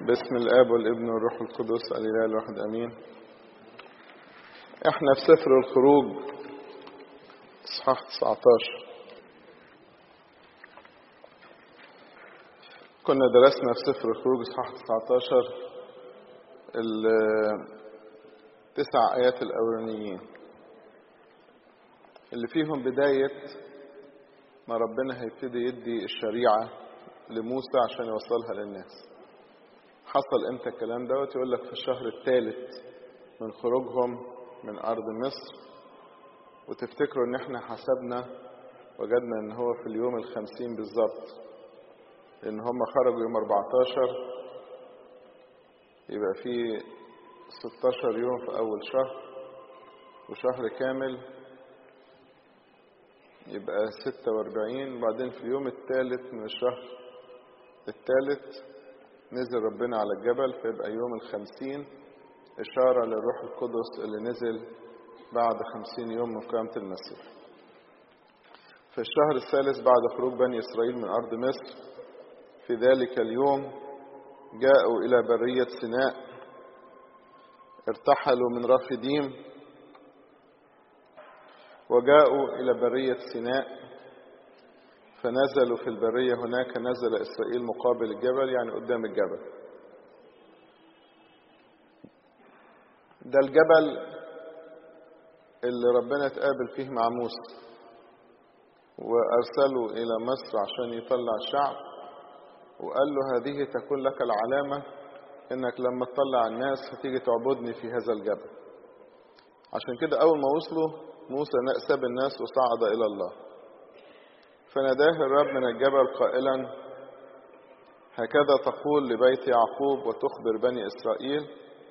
باسم الاب والابن والروح القدس الاله الواحد امين احنا في سفر الخروج اصحاح 19 كنا درسنا في سفر الخروج اصحاح 19 التسع ايات الاولانيين اللي فيهم بدايه ما ربنا هيبتدي يدي الشريعه لموسى عشان يوصلها للناس حصل امتى الكلام دوت يقول لك في الشهر الثالث من خروجهم من ارض مصر وتفتكروا ان احنا حسبنا وجدنا ان هو في اليوم الخمسين بالظبط لان هم خرجوا يوم 14 يبقى في 16 يوم في اول شهر وشهر كامل يبقى 46 وبعدين في اليوم الثالث من الشهر الثالث نزل ربنا على الجبل فيبقى يوم الخمسين إشارة للروح القدس اللي نزل بعد خمسين يوم من قيامة المسيح في الشهر الثالث بعد خروج بني إسرائيل من أرض مصر في ذلك اليوم جاءوا إلى برية سيناء ارتحلوا من رافديم وجاءوا إلى برية سيناء فنزلوا في البرية هناك نزل إسرائيل مقابل الجبل يعني قدام الجبل ده الجبل اللي ربنا اتقابل فيه مع موسى وأرسله إلى مصر عشان يطلع الشعب وقال له هذه تكون لك العلامة إنك لما تطلع الناس هتيجي تعبدني في هذا الجبل عشان كده أول ما وصلوا موسى ساب الناس وصعد إلى الله فناداه الرب من الجبل قائلا هكذا تقول لبيت يعقوب وتخبر بني إسرائيل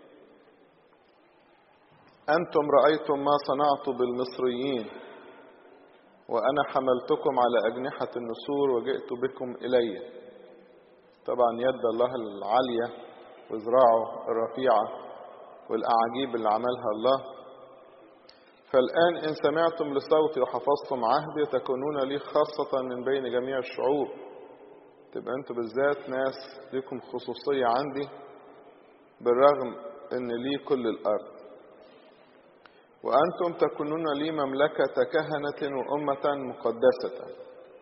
أنتم رأيتم ما صنعت بالمصريين وأنا حملتكم على أجنحة النسور وجئت بكم إلي طبعا يد الله العالية وذراعه الرفيعة والأعاجيب اللي عملها الله فالآن إن سمعتم لصوتي وحفظتم عهدي تكونون لي خاصة من بين جميع الشعوب تبقى أنتوا بالذات ناس ليكم خصوصية عندي بالرغم إن لي كل الأرض وأنتم تكونون لي مملكة كهنة وأمة مقدسة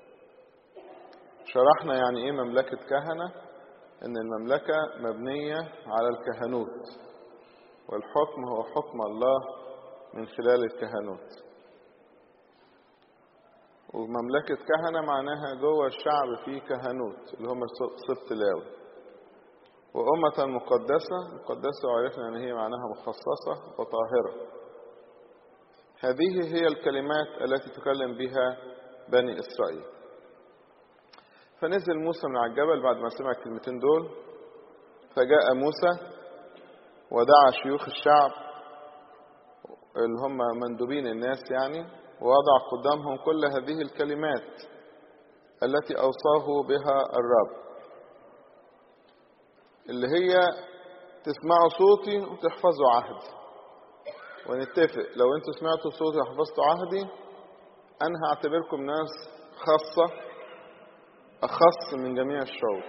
شرحنا يعني إيه مملكة كهنة إن المملكة مبنية على الكهنوت والحكم هو حكم الله من خلال الكهنوت ومملكة كهنة معناها جوه الشعب في كهنوت اللي هم سبط لاوي وأمة مقدسة مقدسة وعرفنا أن هي معناها مخصصة وطاهرة هذه هي الكلمات التي تكلم بها بني إسرائيل فنزل موسى من على الجبل بعد ما سمع الكلمتين دول فجاء موسى ودعا شيوخ الشعب اللي هم مندوبين الناس يعني ووضع قدامهم كل هذه الكلمات التي أوصاه بها الرب اللي هي تسمعوا صوتي وتحفظوا عهدي ونتفق لو انتوا سمعتوا صوتي وحفظتوا عهدي انا هعتبركم ناس خاصة اخص من جميع الشعوب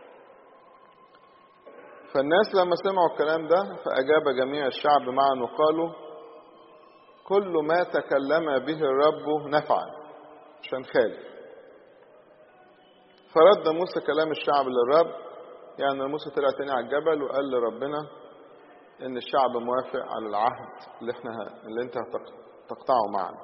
فالناس لما سمعوا الكلام ده فاجاب جميع الشعب معا وقالوا كل ما تكلم به الرب نفعا عشان خالف فرد موسى كلام الشعب للرب يعني موسى طلع تاني على الجبل وقال لربنا ان الشعب موافق على العهد اللي احنا اللي انت هتقطعه معنا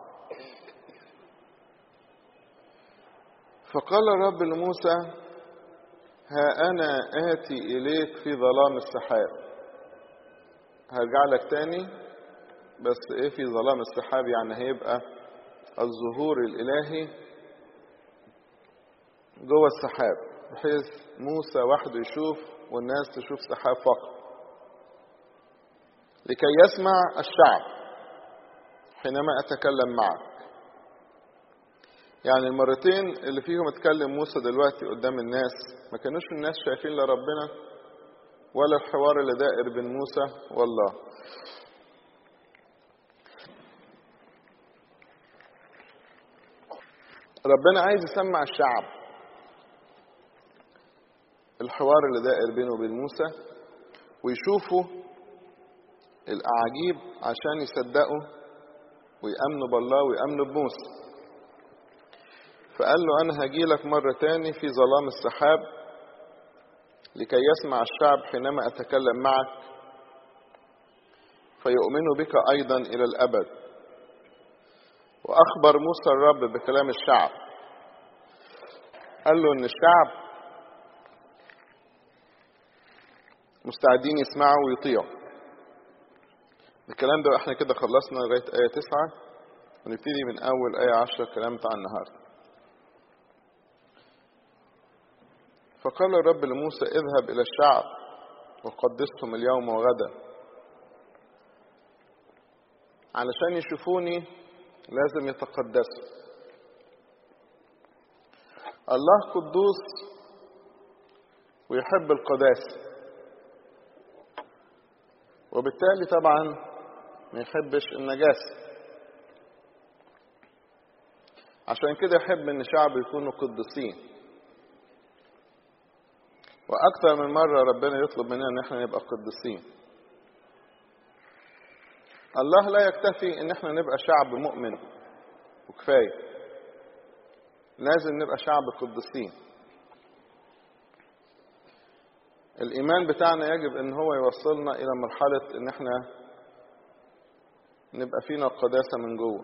فقال الرب لموسى ها انا اتي اليك في ظلام السحاب هرجع لك تاني بس ايه في ظلام السحاب يعني هيبقى الظهور الالهي جوه السحاب بحيث موسى وحده يشوف والناس تشوف سحاب فقط لكي يسمع الشعب حينما اتكلم معك يعني المرتين اللي فيهم اتكلم موسى دلوقتي قدام الناس ما كانوش الناس شايفين لا ربنا ولا الحوار اللي دائر بين موسى والله ربنا عايز يسمع الشعب الحوار اللي دائر بينه وبين موسى ويشوفوا الأعاجيب عشان يصدقوا ويأمنوا بالله ويأمنوا بموسى فقال له أنا هجي لك مرة تاني في ظلام السحاب لكي يسمع الشعب حينما أتكلم معك فيؤمنوا بك أيضا إلى الأبد وأخبر موسى الرب بكلام الشعب قال له إن الشعب مستعدين يسمعوا ويطيعوا الكلام ده احنا كده خلصنا لغاية آية تسعة ونبتدي من أول آية عشرة الكلام بتاع النهاردة فقال الرب لموسى اذهب إلى الشعب وقدسهم اليوم وغدا علشان يشوفوني لازم يتقدسوا الله قدوس ويحب القداسة وبالتالي طبعا ما يحبش النجاسة عشان كده يحب ان شعبه يكونوا قديسين واكثر من مرة ربنا يطلب مننا ان احنا نبقى قديسين الله لا يكتفي ان احنا نبقى شعب مؤمن وكفاية لازم نبقى شعب قديسين الايمان بتاعنا يجب ان هو يوصلنا الى مرحلة ان احنا نبقى فينا القداسة من جوه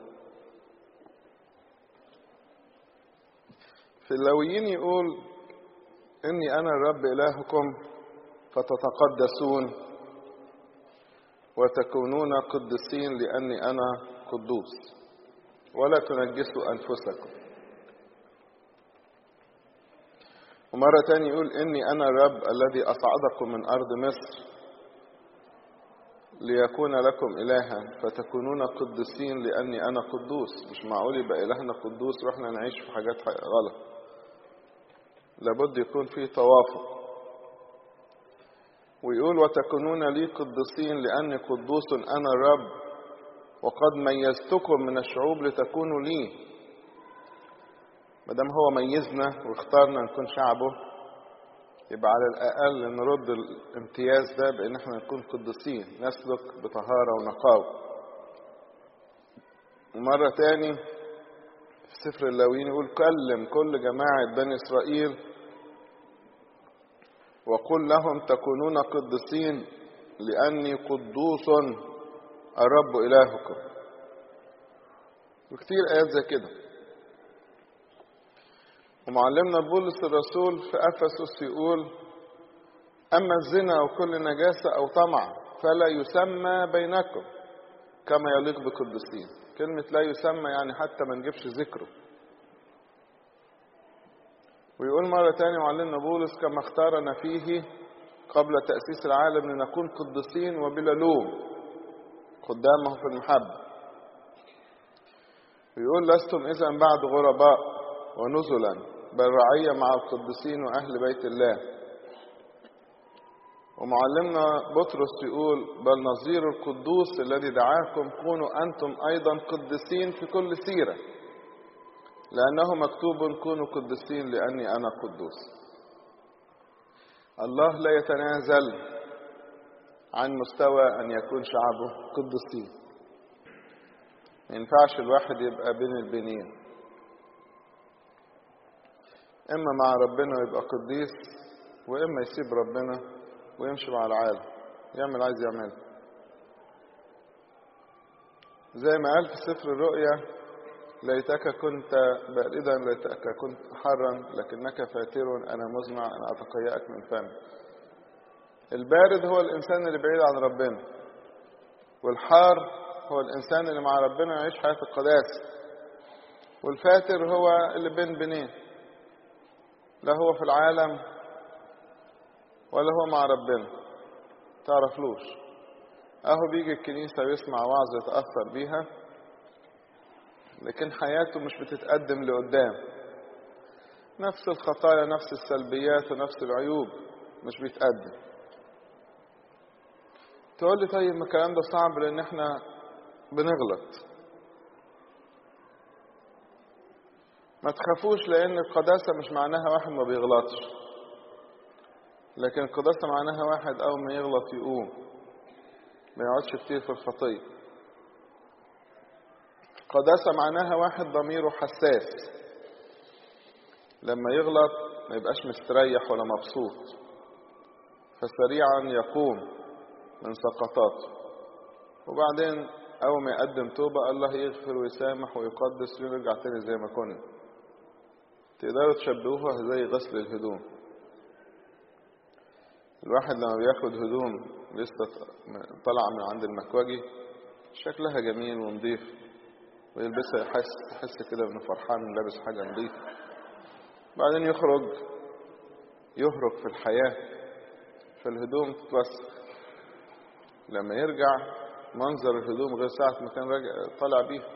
في اللويين يقول إني أنا الرب إلهكم فتتقدسون وتكونون قدسين لأني أنا قدوس ولا تنجسوا أنفسكم ومرة تانية يقول إني أنا الرب الذي أصعدكم من أرض مصر ليكون لكم إلها فتكونون قدسين لأني أنا قدوس مش معقول يبقى إلهنا قدوس وإحنا نعيش في حاجات غلط لابد يكون في توافق ويقول وتكونون لي قدسين لأني قدوس أنا الرب وقد ميزتكم من الشعوب لتكونوا لي مادام هو ميزنا واختارنا نكون شعبه يبقى على الأقل نرد الامتياز ده بأن احنا نكون قدسين نسلك بطهارة ونقاوة ومرة تاني في سفر اللاويين يقول كلم كل جماعة بني إسرائيل وقل لهم تكونون قدسين لأني قدوس الرب إلهكم وكتير آيات زي كده ومعلمنا بولس الرسول في أفسس يقول أما الزنا أو كل نجاسة أو طمع فلا يسمى بينكم كما يليق بقدسين كلمة لا يسمى يعني حتى ما نجيبش ذكره ويقول مرة تانية معلمنا بولس كما اختارنا فيه قبل تأسيس العالم لنكون قدسين وبلا لوم قدامه في المحبة ويقول لستم إذا بعد غرباء ونزلا بل رعية مع القدسين وأهل بيت الله ومعلمنا بطرس يقول بل نظير القدوس الذي دعاكم كونوا أنتم أيضا قدسين في كل سيرة لأنه مكتوب كونوا قدسين لأني أنا قدوس الله لا يتنازل عن مستوى أن يكون شعبه قدسين ما ينفعش الواحد يبقى بين البنين إما مع ربنا يبقى قديس وإما يسيب ربنا ويمشي مع العالم يعمل عايز يعمل زي ما قال في سفر الرؤيا ليتك كنت باردا ليتك كنت حرا لكنك فاتر انا مزمع ان اتقيأك من فمي البارد هو الانسان اللي بعيد عن ربنا والحار هو الانسان اللي مع ربنا يعيش حياه القداسه والفاتر هو اللي بين بينين لا هو في العالم ولا هو مع ربنا تعرفلوش اهو بيجي الكنيسه ويسمع وعظ يتاثر بيها لكن حياته مش بتتقدم لقدام نفس الخطايا نفس السلبيات ونفس العيوب مش بيتقدم تقول لي طيب الكلام ده صعب لان احنا بنغلط ما تخافوش لان القداسه مش معناها واحد ما بيغلطش لكن القداسة معناها واحد أول ما يغلط يقوم ما يقعدش كتير في الخطية قداسة معناها واحد ضميره حساس لما يغلط ما يبقاش مستريح ولا مبسوط فسريعا يقوم من سقطاته وبعدين أول ما يقدم توبة الله يغفر ويسامح ويقدس ويرجع تاني زي ما كنا تقدروا تشبهوها زي غسل الهدوم الواحد لما بياخد هدوم لسه طالعة من عند المكواجي شكلها جميل ونظيف ويلبسها يحس تحس كده انه فرحان لابس حاجة نظيفة بعدين يخرج يهرب في الحياة فالهدوم تتوسخ لما يرجع منظر الهدوم غير ساعة ما كان راجع طالع بيها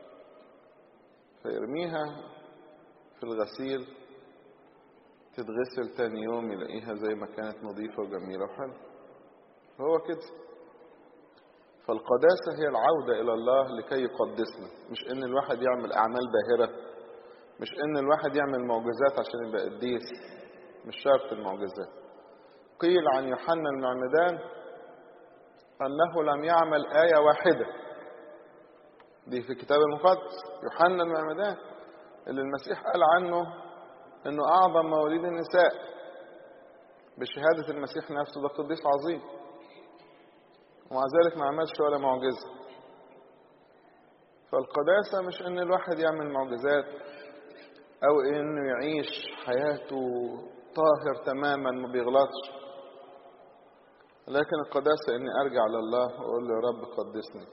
فيرميها في الغسيل تتغسل تاني يوم يلاقيها زي ما كانت نظيفة وجميلة وحلوة هو كده فالقداسة هي العودة إلى الله لكي يقدسنا مش إن الواحد يعمل أعمال باهرة مش إن الواحد يعمل معجزات عشان يبقى قديس مش شرط المعجزات قيل عن يوحنا المعمدان أنه لم يعمل آية واحدة دي في الكتاب المقدس يوحنا المعمدان اللي المسيح قال عنه انه اعظم مواليد النساء بشهادة المسيح نفسه ده قديس عظيم ومع ذلك ما عملش ولا معجزة فالقداسة مش ان الواحد يعمل معجزات او انه يعيش حياته طاهر تماما ما بيغلطش لكن القداسة اني ارجع لله واقول له يا رب قدسني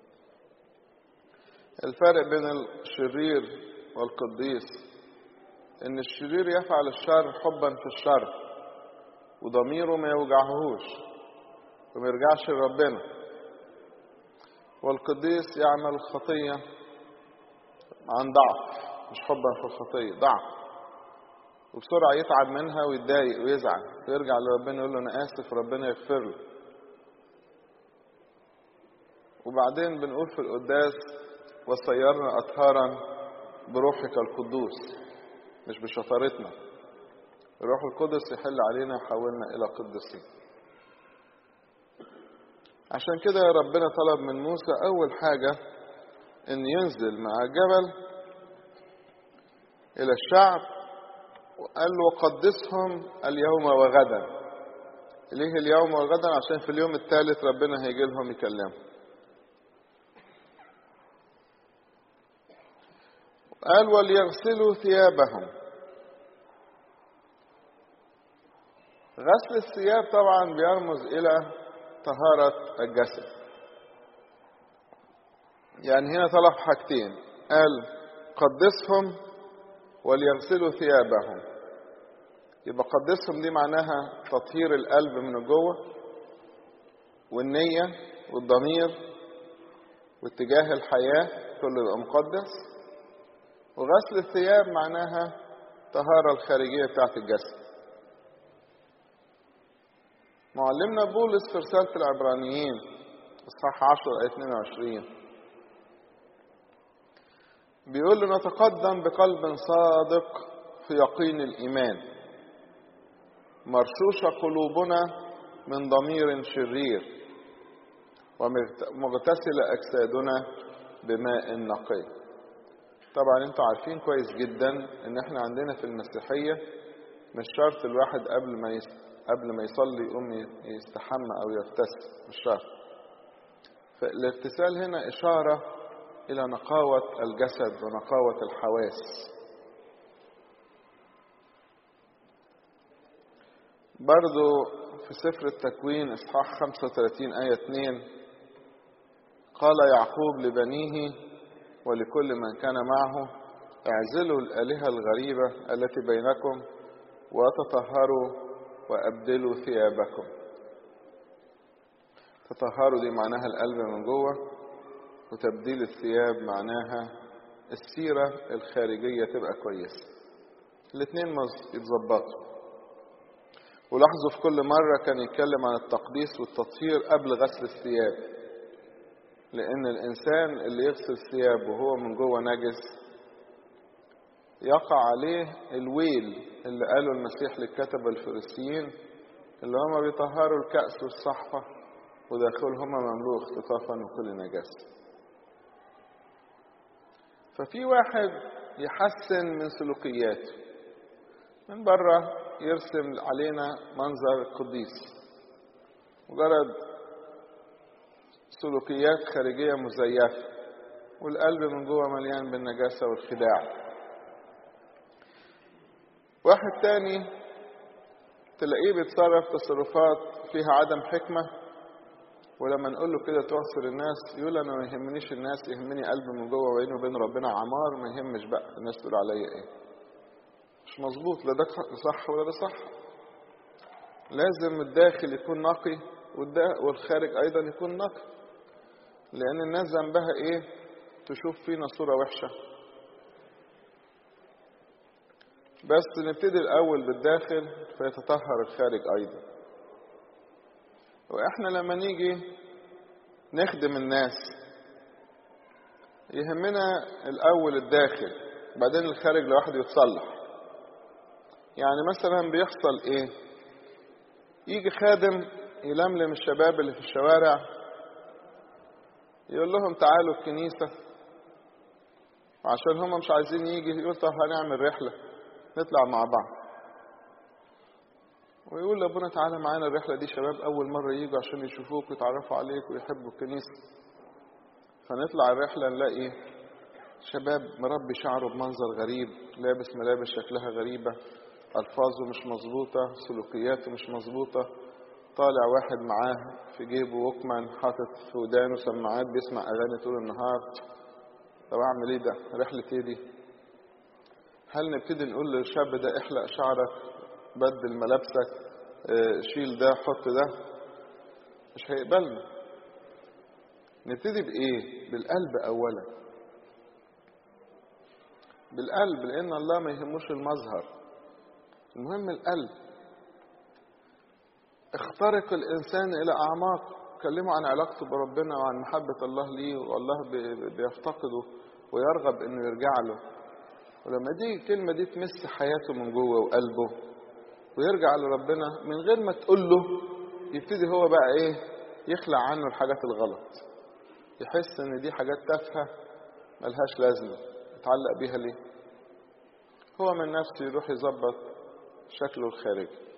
الفرق بين الشرير والقديس ان الشرير يفعل الشر حبا في الشر وضميره ما يوجعهوش وما يرجعش لربنا والقديس يعمل الخطية عن ضعف مش حبا في الخطية ضعف وبسرعة يتعب منها ويتضايق ويزعل ويرجع لربنا يقول له أنا آسف ربنا يغفر له وبعدين بنقول في القداس وصيرنا أطهارا بروحك القدوس مش بشطارتنا الروح القدس يحل علينا ويحولنا إلى قدسين عشان كده ربنا طلب من موسى أول حاجة إن ينزل مع الجبل إلى الشعب وقال له قدسهم اليوم وغدا ليه اليوم وغدا عشان في اليوم الثالث ربنا هيجي لهم يكلمهم قال وليغسلوا ثيابهم غسل الثياب طبعا بيرمز الى طهارة الجسد يعني هنا طلب حاجتين قال قدسهم وليغسلوا ثيابهم يبقى قدسهم دي معناها تطهير القلب من جوه والنية والضمير واتجاه الحياة كله يبقى مقدس وغسل الثياب معناها طهارة الخارجية بتاعت الجسد معلمنا بولس في رسالة العبرانيين اصحاح 10 آية 22 بيقول له نتقدم بقلب صادق في يقين الإيمان مرشوشة قلوبنا من ضمير شرير ومغتسلة أجسادنا بماء نقي طبعا انتوا عارفين كويس جدا ان احنا عندنا في المسيحية مش شرط الواحد قبل ما قبل ما يصلي يقوم يستحمى او يغتسل مش شرط فالاغتسال هنا اشارة الى نقاوة الجسد ونقاوة الحواس برضو في سفر التكوين اصحاح 35 آية 2 قال يعقوب لبنيه ولكل من كان معه اعزلوا الآلهة الغريبة التي بينكم وتطهروا وأبدلوا ثيابكم تطهروا دي معناها القلب من جوه وتبديل الثياب معناها السيرة الخارجية تبقى كويسة الاثنين يتظبطوا ولاحظوا في كل مرة كان يتكلم عن التقديس والتطهير قبل غسل الثياب لأن الإنسان اللي يغسل ثيابه وهو من جوه نجس يقع عليه الويل اللي قاله المسيح للكتبة الفريسيين اللي هم بيطهروا الكأس والصحفة وداخلهم مملوء اختطافا وكل نجاسة ففي واحد يحسن من سلوكياته من بره يرسم علينا منظر القديس مجرد سلوكيات خارجية مزيفة والقلب من جوه مليان بالنجاسة والخداع واحد تاني تلاقيه بيتصرف تصرفات فيها عدم حكمة ولما نقول له كده تعصر الناس يقول انا ما يهمنيش الناس يهمني قلبي من جوه وبيني وبين ربنا عمار ما يهمش بقى الناس تقول عليا ايه مش مظبوط لا ده صح ولا ده صح لازم الداخل يكون نقي والخارج ايضا يكون نقي لان الناس ذنبها ايه تشوف فينا صورة وحشة بس نبتدي الأول بالداخل فيتطهر الخارج أيضا وإحنا لما نيجي نخدم الناس يهمنا الأول الداخل بعدين الخارج لوحده يتصلح يعني مثلا بيحصل إيه يجي خادم يلملم الشباب اللي في الشوارع يقول لهم تعالوا الكنيسة وعشان هم مش عايزين يجي يقول طب هنعمل رحلة نطلع مع بعض ويقول لابونا تعالى معانا الرحلة دي شباب أول مرة يجوا عشان يشوفوك ويتعرفوا عليك ويحبوا الكنيسة فنطلع الرحلة نلاقي شباب مربي شعره بمنظر غريب لابس ملابس شكلها غريبة ألفاظه مش مظبوطة سلوكياته مش مظبوطة طالع واحد معاه في جيبه وكمان حاطط في ودانه سماعات بيسمع أغاني طول النهار طب أعمل إيه ده؟ رحلة إيه دي؟ هل نبتدي نقول للشاب ده احلق شعرك بدل ملابسك اه شيل ده حط ده مش هيقبلنا نبتدي بإيه؟ بالقلب أولا بالقلب لأن الله ما يهموش المظهر المهم القلب اخترق الإنسان إلى أعماق كلمه عن علاقته بربنا وعن محبة الله ليه والله بيفتقده ويرغب إنه يرجع له ولما دي الكلمة دي تمس حياته من جوه وقلبه ويرجع لربنا من غير ما تقول له يبتدي هو بقى إيه يخلع عنه الحاجات الغلط يحس إن دي حاجات تافهة ملهاش لازمة يتعلق بيها ليه هو من نفسه يروح يظبط شكله الخارجي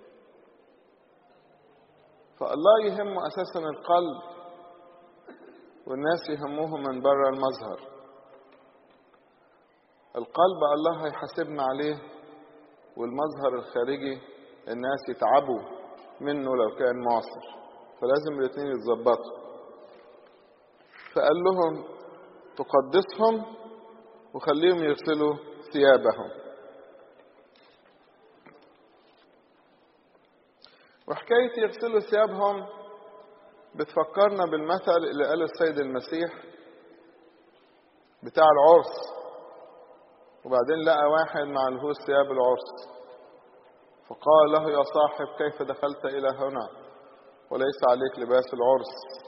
فالله يهمه اساسا القلب والناس يهموه من بره المظهر القلب الله هيحاسبنا عليه والمظهر الخارجي الناس يتعبوا منه لو كان معصر فلازم الاثنين يتظبطوا فقال لهم تقدسهم وخليهم يغسلوا ثيابهم وحكاية يغسلوا ثيابهم بتفكرنا بالمثل اللي قاله السيد المسيح بتاع العرس وبعدين لقى واحد مع الهوس ثياب العرس فقال له يا صاحب كيف دخلت إلى هنا وليس عليك لباس العرس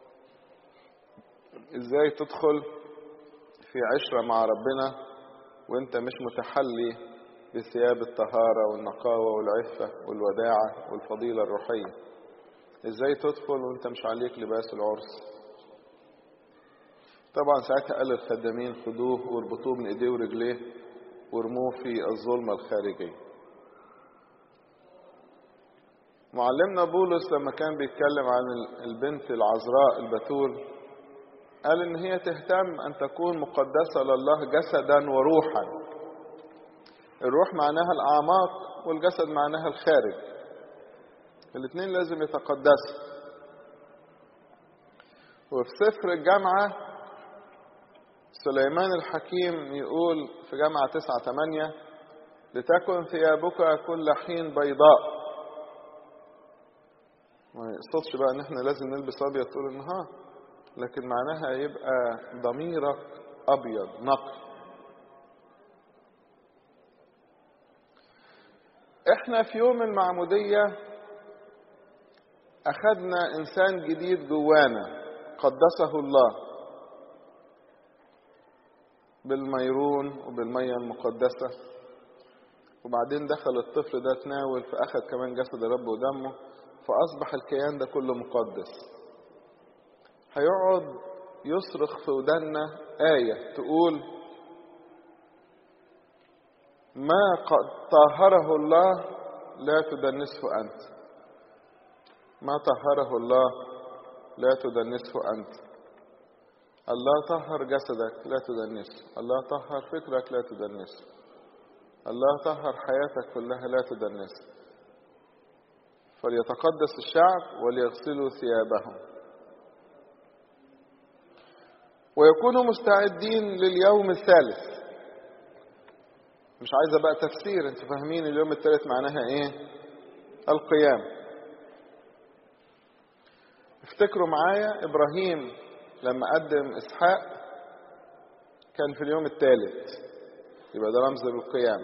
ازاي تدخل في عشرة مع ربنا وانت مش متحلي بثياب الطهارة والنقاوة والعفة والوداعة والفضيلة الروحية ازاي تدخل وانت مش عليك لباس العرس طبعا ساعتها قال الخدامين خدوه واربطوه من ايديه ورجليه وارموه في الظلمة الخارجية معلمنا بولس لما كان بيتكلم عن البنت العذراء البتول قال ان هي تهتم ان تكون مقدسة لله جسدا وروحا الروح معناها الأعماق والجسد معناها الخارج الاثنين لازم يتقدسوا وفي سفر الجامعة سليمان الحكيم يقول في جامعة تسعة ثمانية لتكن ثيابك كل حين بيضاء ما يقصدش بقى ان احنا لازم نلبس ابيض طول النهار لكن معناها يبقى ضميرك ابيض نقي احنا في يوم المعمودية اخذنا انسان جديد جوانا قدسه الله بالميرون وبالمية المقدسة وبعدين دخل الطفل ده تناول فأخذ كمان جسد الرب ودمه فأصبح الكيان ده كله مقدس هيقعد يصرخ في ودنا آية تقول ما قد طهره الله لا تدنسه أنت ما طهره الله لا تدنسه أنت الله طهر جسدك لا تدنسه الله طهر فكرك لا تدنسه الله طهر حياتك كلها لا تدنسه فليتقدس الشعب وليغسلوا ثيابهم ويكونوا مستعدين لليوم الثالث مش عايزة بقى تفسير انتوا فاهمين اليوم الثالث معناها ايه القيام افتكروا معايا ابراهيم لما قدم اسحاق كان في اليوم الثالث يبقى ده رمز للقيام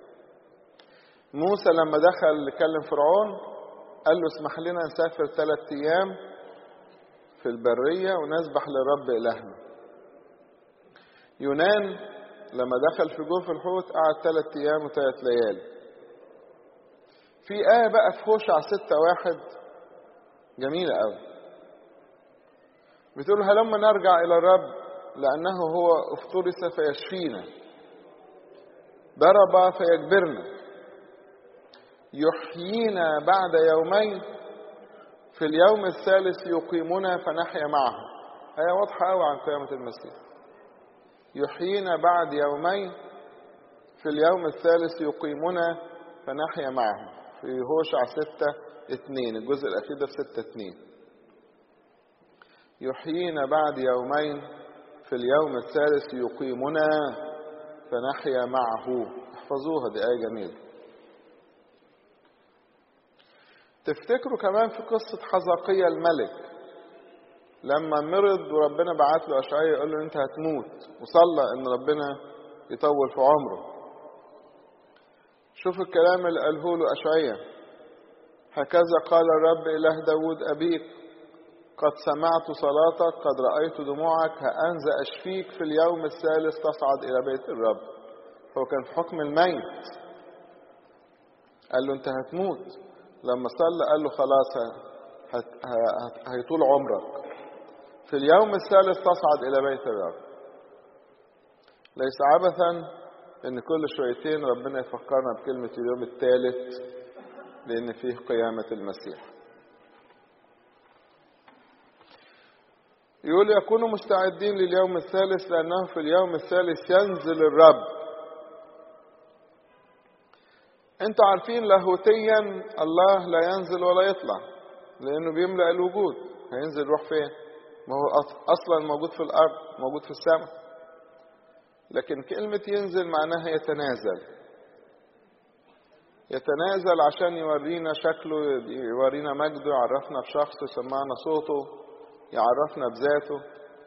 موسى لما دخل يكلم فرعون قال له اسمح لنا نسافر ثلاث ايام في البرية ونسبح للرب إلهنا يونان لما دخل في جوف الحوت قعد ثلاث أيام وثلاث ليالي في آية بقى في هوشع ستة واحد جميلة أوي بتقول هلما نرجع إلى الرب لأنه هو افترس فيشفينا ضرب فيجبرنا يحيينا بعد يومين في اليوم الثالث يقيمنا فنحيا معه هي واضحة أوي عن قيامة المسيح يحيينا بعد يومين في اليوم الثالث يقيمنا فنحيا معه في هوشع ستة اتنين الجزء الأخير ده في ستة اتنين يحيينا بعد يومين في اليوم الثالث يقيمنا فنحيا معه احفظوها دي آية جميلة تفتكروا كمان في قصة حزقية الملك لما مرض وربنا بعت له أشعية يقول له أنت هتموت وصلى إن ربنا يطول في عمره شوف الكلام اللي قاله له أشعية هكذا قال الرب إله داود أبيك قد سمعت صلاتك قد رأيت دموعك هأنزى أشفيك في اليوم الثالث تصعد إلى بيت الرب هو كان في حكم الميت قال له أنت هتموت لما صلى قال له خلاص هيطول عمرك في اليوم الثالث تصعد إلى بيت الرب ليس عبثا إن كل شويتين ربنا يفكرنا بكلمة اليوم الثالث لأن فيه قيامة المسيح يقول يكونوا مستعدين لليوم الثالث لأنه في اليوم الثالث ينزل الرب انتوا عارفين لاهوتيا الله لا ينزل ولا يطلع لانه بيملا الوجود هينزل يروح فين ما هو اصلا موجود في الارض موجود في السماء لكن كلمة ينزل معناها يتنازل يتنازل عشان يورينا شكله يورينا مجده يعرفنا بشخصه يسمعنا صوته يعرفنا بذاته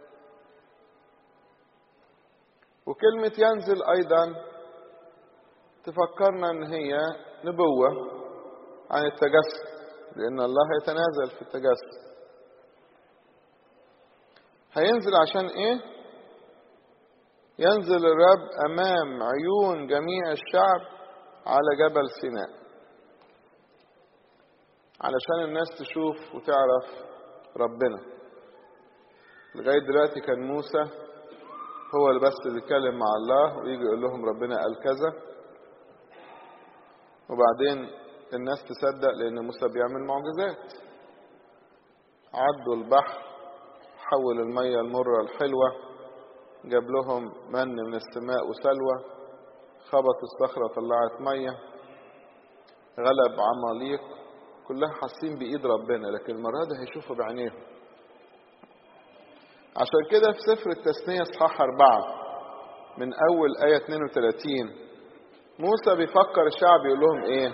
وكلمة ينزل أيضا تفكرنا ان هي نبوة عن التجسد لان الله يتنازل في التجسد هينزل عشان ايه ينزل الرب امام عيون جميع الشعب على جبل سيناء علشان الناس تشوف وتعرف ربنا لغاية دلوقتي كان موسى هو اللي بس بيتكلم مع الله ويجي يقول لهم ربنا قال كذا وبعدين الناس تصدق لأن موسى بيعمل معجزات عدوا البحر حول المية المرة الحلوة جاب لهم من من السماء وسلوى خبط الصخرة طلعت مية غلب عماليق كلها حاسين بإيد ربنا لكن المرة دي هيشوفوا بعينيهم عشان كده في سفر التثنية اصحاح أربعة من أول آية 32 موسى بيفكر الشعب يقول لهم ايه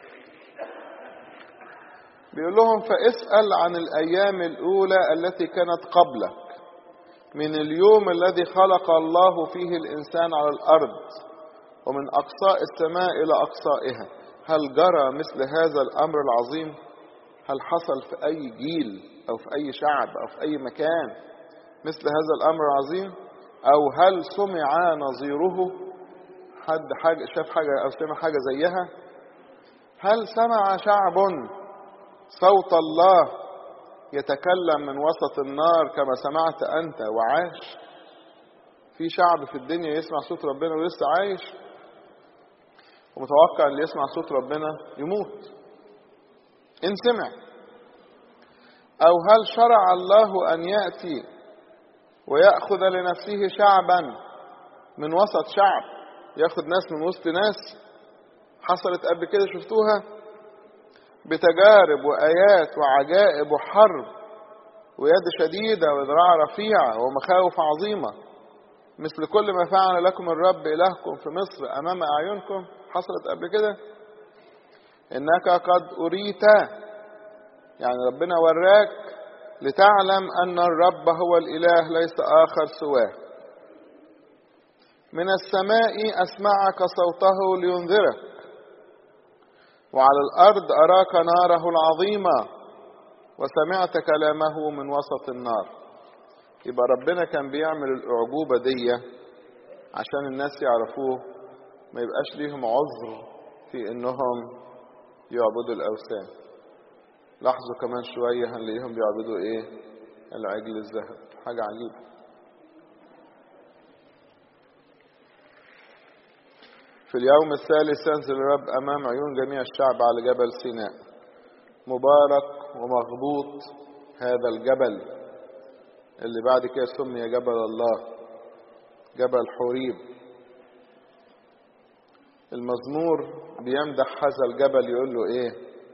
بيقول لهم فاسأل عن الأيام الأولى التي كانت قبلك من اليوم الذي خلق الله فيه الإنسان على الأرض ومن أقصاء السماء إلى أقصائها هل جرى مثل هذا الأمر العظيم هل حصل في أي جيل أو في أي شعب أو في أي مكان مثل هذا الأمر العظيم أو هل سمع نظيره حد حاجة شاف حاجة أو سمع حاجة زيها هل سمع شعب صوت الله يتكلم من وسط النار كما سمعت أنت وعاش في شعب في الدنيا يسمع صوت ربنا ولسه عايش ومتوقع اللي يسمع صوت ربنا يموت إن سمع أو هل شرع الله أن يأتي ويأخذ لنفسه شعبا من وسط شعب ياخد ناس من وسط ناس حصلت قبل كده شفتوها بتجارب وآيات وعجائب وحرب ويد شديدة وذراع رفيعة ومخاوف عظيمة مثل كل ما فعل لكم الرب إلهكم في مصر أمام أعينكم حصلت قبل كده إنك قد أريت يعني ربنا وراك لتعلم أن الرب هو الإله ليس آخر سواه من السماء أسمعك صوته لينذرك وعلى الأرض أراك ناره العظيمة وسمعت كلامه من وسط النار يبقى ربنا كان بيعمل الأعجوبة دي عشان الناس يعرفوه ما يبقاش ليهم عذر في انهم يعبدوا الأوثان لاحظوا كمان شوية هنلاقيهم بيعبدوا ايه العجل الذهب حاجة عجيبة في اليوم الثالث ينزل الرب أمام عيون جميع الشعب على جبل سيناء مبارك ومغبوط هذا الجبل اللي بعد كده سمي جبل الله جبل حوريب المزمور بيمدح هذا الجبل يقول له ايه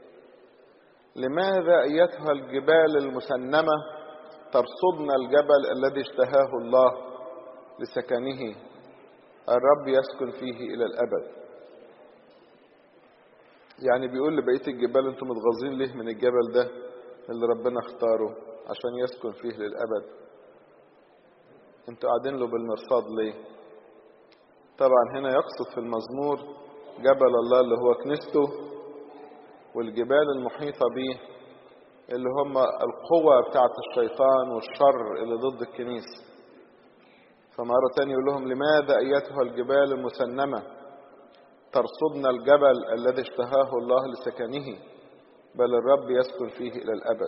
لماذا ايتها الجبال المسنمه ترصدن الجبل الذي اشتهاه الله لسكنه الرب يسكن فيه الى الابد يعني بيقول لبقيه الجبال انتم متغاظين ليه من الجبل ده اللي ربنا اختاره عشان يسكن فيه للابد انتوا قاعدين له بالمرصاد ليه طبعا هنا يقصد في المزمور جبل الله اللي هو كنيسته والجبال المحيطة به اللي هم القوة بتاعة الشيطان والشر اللي ضد الكنيسة فمرة تانية يقول لهم لماذا أيتها الجبال المسنمة ترصدن الجبل الذي اشتهاه الله لسكنه بل الرب يسكن فيه إلى الأبد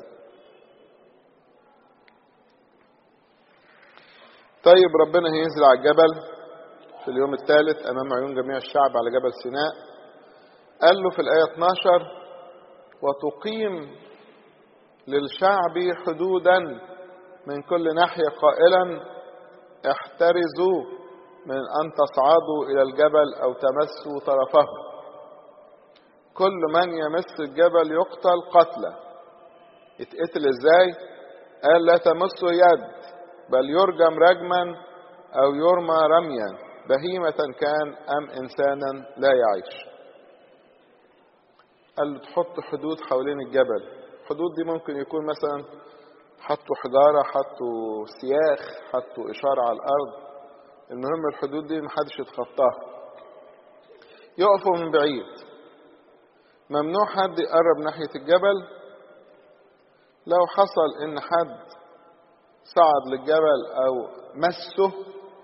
طيب ربنا هينزل على الجبل في اليوم الثالث أمام عيون جميع الشعب على جبل سيناء قال له في الآية 12 وتقيم للشعب حدودا من كل ناحية قائلا احترزوا من أن تصعدوا إلى الجبل أو تمسوا طرفه كل من يمس الجبل يقتل قتلا يتقتل ازاي قال لا تمسوا يد بل يرجم رجما أو يرمى رميا بهيمة كان أم إنسانا لا يعيش قال له تحط حدود حوالين الجبل الحدود دي ممكن يكون مثلا حطوا حجارة حطوا سياخ حطوا إشارة على الأرض المهم الحدود دي محدش يتخطاها يقفوا من بعيد ممنوع حد يقرب ناحية الجبل لو حصل إن حد صعد للجبل أو مسه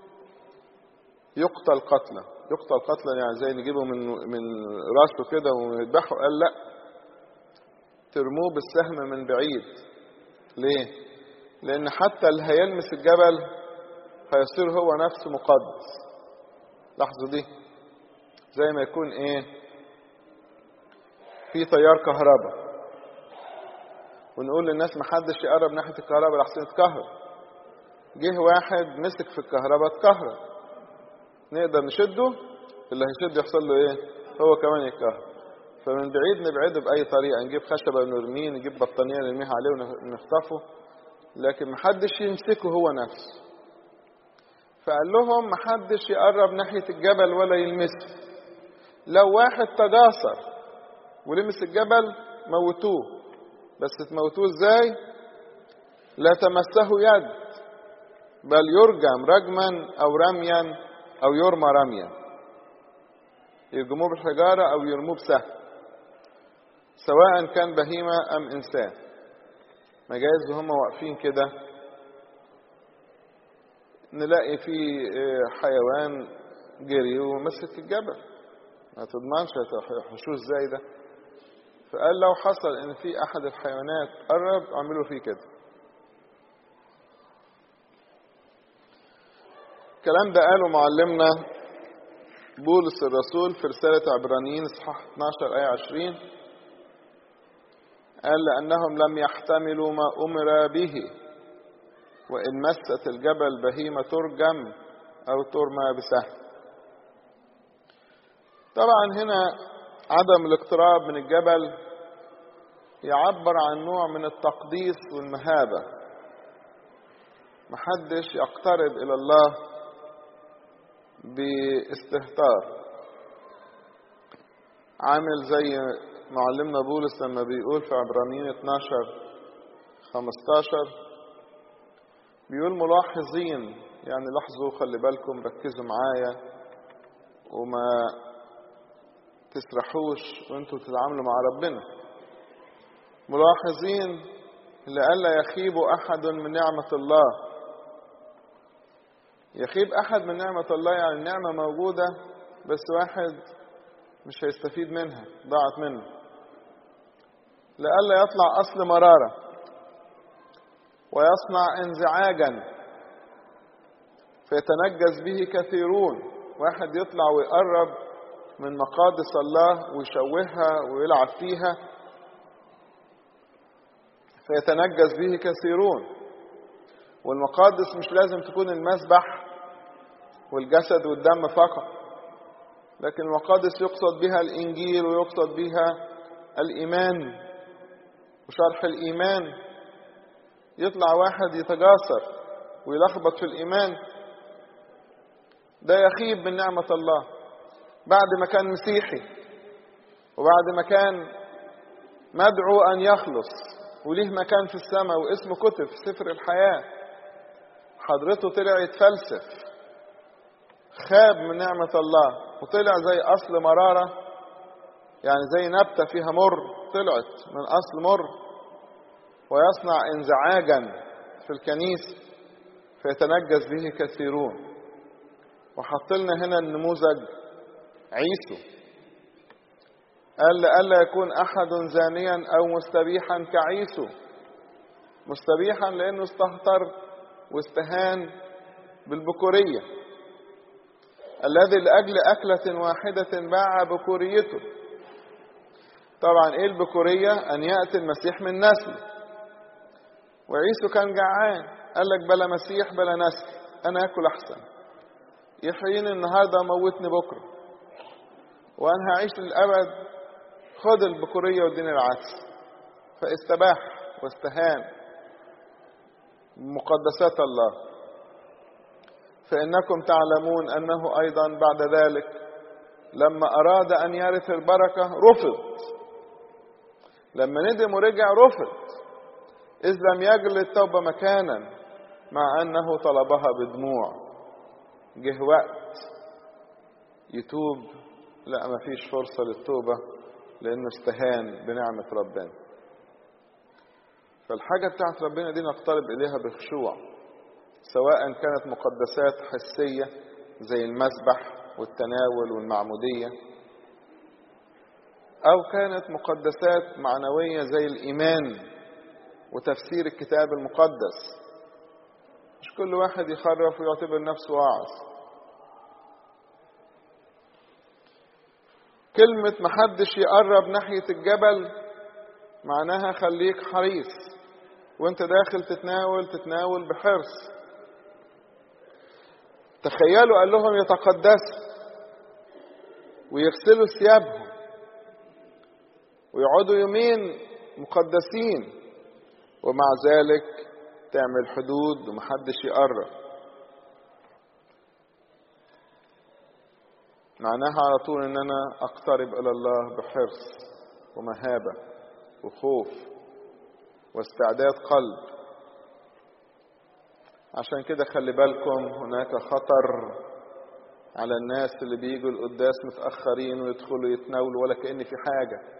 يقتل قتلا يقتل قتلا يعني زي نجيبه من من راسه كده ونذبحه قال لا ترموه بالسهم من بعيد ليه لان حتى اللي هيلمس الجبل هيصير هو نفسه مقدس لاحظوا دي زي ما يكون ايه في تيار كهرباء ونقول للناس محدش يقرب ناحيه الكهرباء لحسن يتكهرب جه واحد مسك في الكهرباء اتكهرب نقدر نشده اللي هيشد يحصل له ايه هو كمان يتكهرب فمن بعيد نبعده بأي طريقة نجيب خشبة ونرميه نجيب بطانية نرميها عليه ونخطفه لكن محدش يمسكه هو نفسه فقال لهم محدش يقرب ناحية الجبل ولا يلمسه لو واحد تجاسر ولمس الجبل موتوه بس تموتوه ازاي لا تمسه يد بل يرجم رجما او رميا او يرمى رميا يرجموه بالحجارة او يرموه بسهم سواء كان بهيمة ام انسان ما جايز وهم واقفين كده نلاقي في حيوان جري ومسك الجبل ما تضمنش هيحشوه ازاي ده فقال لو حصل ان في احد الحيوانات قرب اعملوا فيه كده الكلام ده قاله معلمنا بولس الرسول في رسالة عبرانيين اصحاح 12 آية 20 قال لأنهم لم يحتملوا ما أمر به وإن مست الجبل بهيمة ترجم أو ترمى بسهم طبعا هنا عدم الاقتراب من الجبل يعبر عن نوع من التقديس والمهابة محدش يقترب إلى الله باستهتار عامل زي معلمنا بولس لما بيقول في عبرانيين 12 15 بيقول ملاحظين يعني لاحظوا خلي بالكم ركزوا معايا وما تسرحوش وانتوا تتعاملوا مع ربنا ملاحظين لئلا يخيب احد من نعمه الله يخيب احد من نعمه الله يعني النعمه موجوده بس واحد مش هيستفيد منها ضاعت منه لئلا يطلع اصل مراره ويصنع انزعاجا فيتنجس به كثيرون واحد يطلع ويقرب من مقادس الله ويشوهها ويلعب فيها فيتنجس به كثيرون والمقادس مش لازم تكون المسبح والجسد والدم فقط لكن المقادس يقصد بها الانجيل ويقصد بها الايمان وشرح الايمان يطلع واحد يتجاسر ويلخبط في الايمان ده يخيب من نعمه الله بعد ما كان مسيحي وبعد ما كان مدعو ان يخلص وليه مكان في السماء واسمه كتب في سفر الحياه حضرته طلع يتفلسف خاب من نعمة الله وطلع زي أصل مرارة يعني زي نبتة فيها مر طلعت من أصل مر ويصنع انزعاجا في الكنيسة فيتنجس به كثيرون وحط لنا هنا النموذج عيسو قال لئلا يكون أحد زانيا أو مستبيحا كعيسو مستبيحا لأنه استهتر واستهان بالبكورية الذي لأجل أكلة واحدة باع بكوريته طبعا إيه البكورية أن يأتي المسيح من نسل وعيسو كان جعان قال لك بلا مسيح بلا نسل أنا أكل أحسن يحييني النهاردة وموتني بكرة وأنا هعيش للأبد خد البكورية واديني العدس فاستباح واستهان بمقدسات الله فإنكم تعلمون أنه أيضا بعد ذلك لما أراد أن يرث البركة رفض لما ندم ورجع رفض إذ لم يجل التوبة مكانا مع أنه طلبها بدموع جه وقت يتوب لا مفيش فرصة للتوبة لأنه استهان بنعمة ربنا فالحاجة بتاعت ربنا دي نقترب إليها بخشوع سواء كانت مقدسات حسية زي المسبح والتناول والمعمودية أو كانت مقدسات معنوية زي الإيمان وتفسير الكتاب المقدس مش كل واحد يخرف ويعتبر نفسه واعظ كلمة محدش يقرب ناحية الجبل معناها خليك حريص وانت داخل تتناول تتناول بحرص تخيلوا قال لهم يتقدسوا ويغسلوا ثيابهم ويقعدوا يومين مقدسين ومع ذلك تعمل حدود ومحدش يقرب معناها على طول ان انا اقترب الى الله بحرص ومهابه وخوف واستعداد قلب عشان كده خلي بالكم هناك خطر على الناس اللي بيجوا القداس متأخرين ويدخلوا يتناولوا ولا كأن في حاجة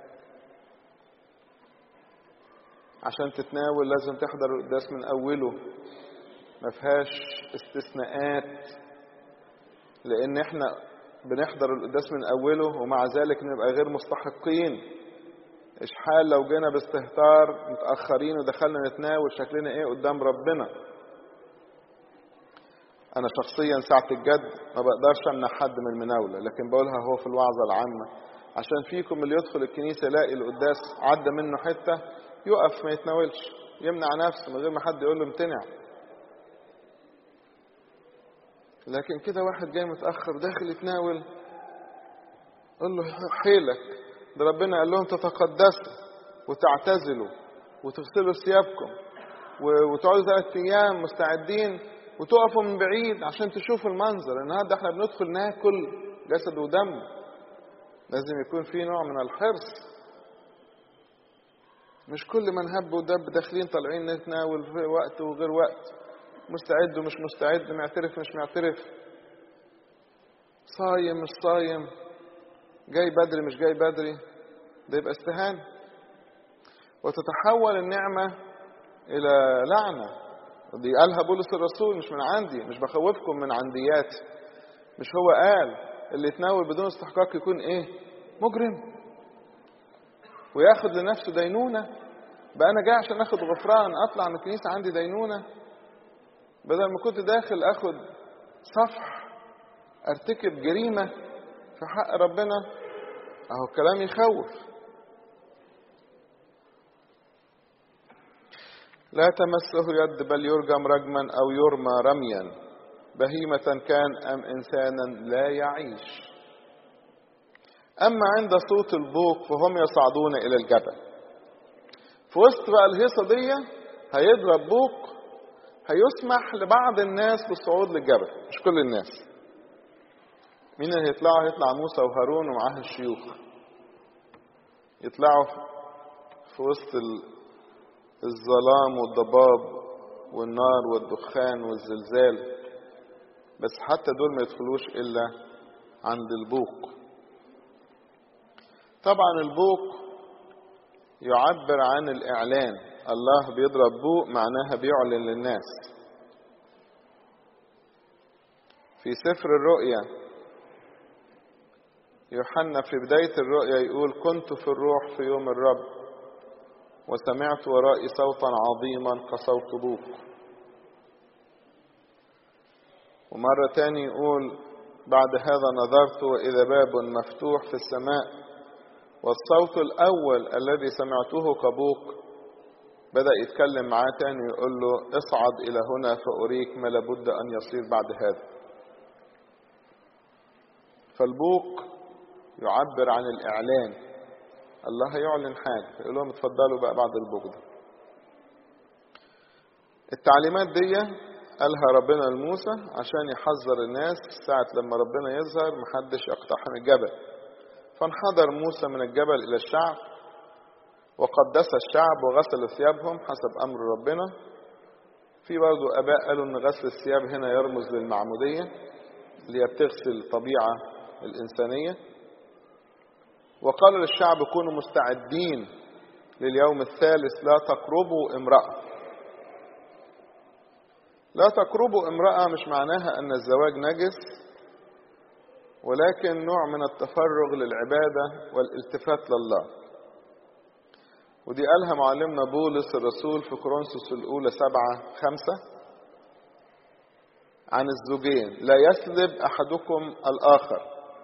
عشان تتناول لازم تحضر القداس من أوله ما فيهاش استثناءات لأن احنا بنحضر القداس من أوله ومع ذلك نبقى غير مستحقين اشحال لو جينا باستهتار متأخرين ودخلنا نتناول شكلنا ايه قدام ربنا انا شخصيا ساعة الجد ما بقدرش امنع حد من المناولة لكن بقولها هو في الوعظة العامة عشان فيكم اللي يدخل الكنيسة يلاقي القداس عدى منه حتة يقف ما يتناولش يمنع نفسه من غير ما حد يقول له امتنع لكن كده واحد جاي متأخر داخل يتناول قول له حيلك ده ربنا قال لهم تتقدسوا وتعتزلوا وتغسلوا ثيابكم وتقعدوا ثلاث ايام مستعدين وتقفوا من بعيد عشان تشوفوا المنظر النهارده احنا بندخل ناكل جسد ودم لازم يكون في نوع من الحرص مش كل من هب ودب داخلين طالعين نتناول في وقت وغير وقت مستعد ومش مستعد معترف مش معترف صايم مش صايم جاي بدري مش جاي بدري ده يبقى استهانة وتتحول النعمة إلى لعنة دي قالها بولس الرسول مش من عندي مش بخوفكم من عندياتي مش هو قال اللي يتناول بدون استحقاق يكون ايه مجرم وياخد لنفسه دينونة بقى أنا جاي عشان آخد غفران أطلع من الكنيسة عندي دينونة بدل ما كنت داخل آخد صفح أرتكب جريمة في حق ربنا أهو الكلام يخوف لا تمسه يد بل يرجم رجما أو يرمى رميا بهيمة كان أم إنسانا لا يعيش أما عند صوت البوق فهم يصعدون إلى الجبل في وسط بقى الهيصة دي هيضرب بوق هيسمح لبعض الناس بالصعود للجبل مش كل الناس مين اللي هيطلعوا هيطلع موسى وهارون ومعاه الشيوخ يطلعوا في وسط الظلام والضباب والنار والدخان والزلزال بس حتى دول ما يدخلوش إلا عند البوق طبعا البوق يعبر عن الإعلان الله بيضرب بوق معناها بيعلن للناس في سفر الرؤيا يوحنا في بداية الرؤيا يقول كنت في الروح في يوم الرب وسمعت ورائي صوتا عظيما كصوت بوق ومرة تاني يقول بعد هذا نظرت وإذا باب مفتوح في السماء والصوت الأول الذي سمعته كبوق بدأ يتكلم معاه تاني يقول له اصعد إلى هنا فأريك ما لابد أن يصير بعد هذا فالبوق يعبر عن الإعلان الله هيعلن حاجة يقول لهم اتفضلوا بقى بعد البوق ده التعليمات دي قالها ربنا لموسى عشان يحذر الناس ساعة لما ربنا يظهر محدش يقتحم الجبل فانحدر موسى من الجبل إلى الشعب وقدس الشعب وغسل ثيابهم حسب أمر ربنا في برضه آباء قالوا إن غسل الثياب هنا يرمز للمعمودية اللي هي بتغسل الطبيعة الإنسانية وقال للشعب كونوا مستعدين لليوم الثالث لا تقربوا امرأة لا تقربوا امرأة مش معناها أن الزواج نجس ولكن نوع من التفرغ للعبادة والالتفات لله ودي قالها معلمنا بولس الرسول في كورنثوس الأولى سبعة خمسة عن الزوجين لا يسلب أحدكم الآخر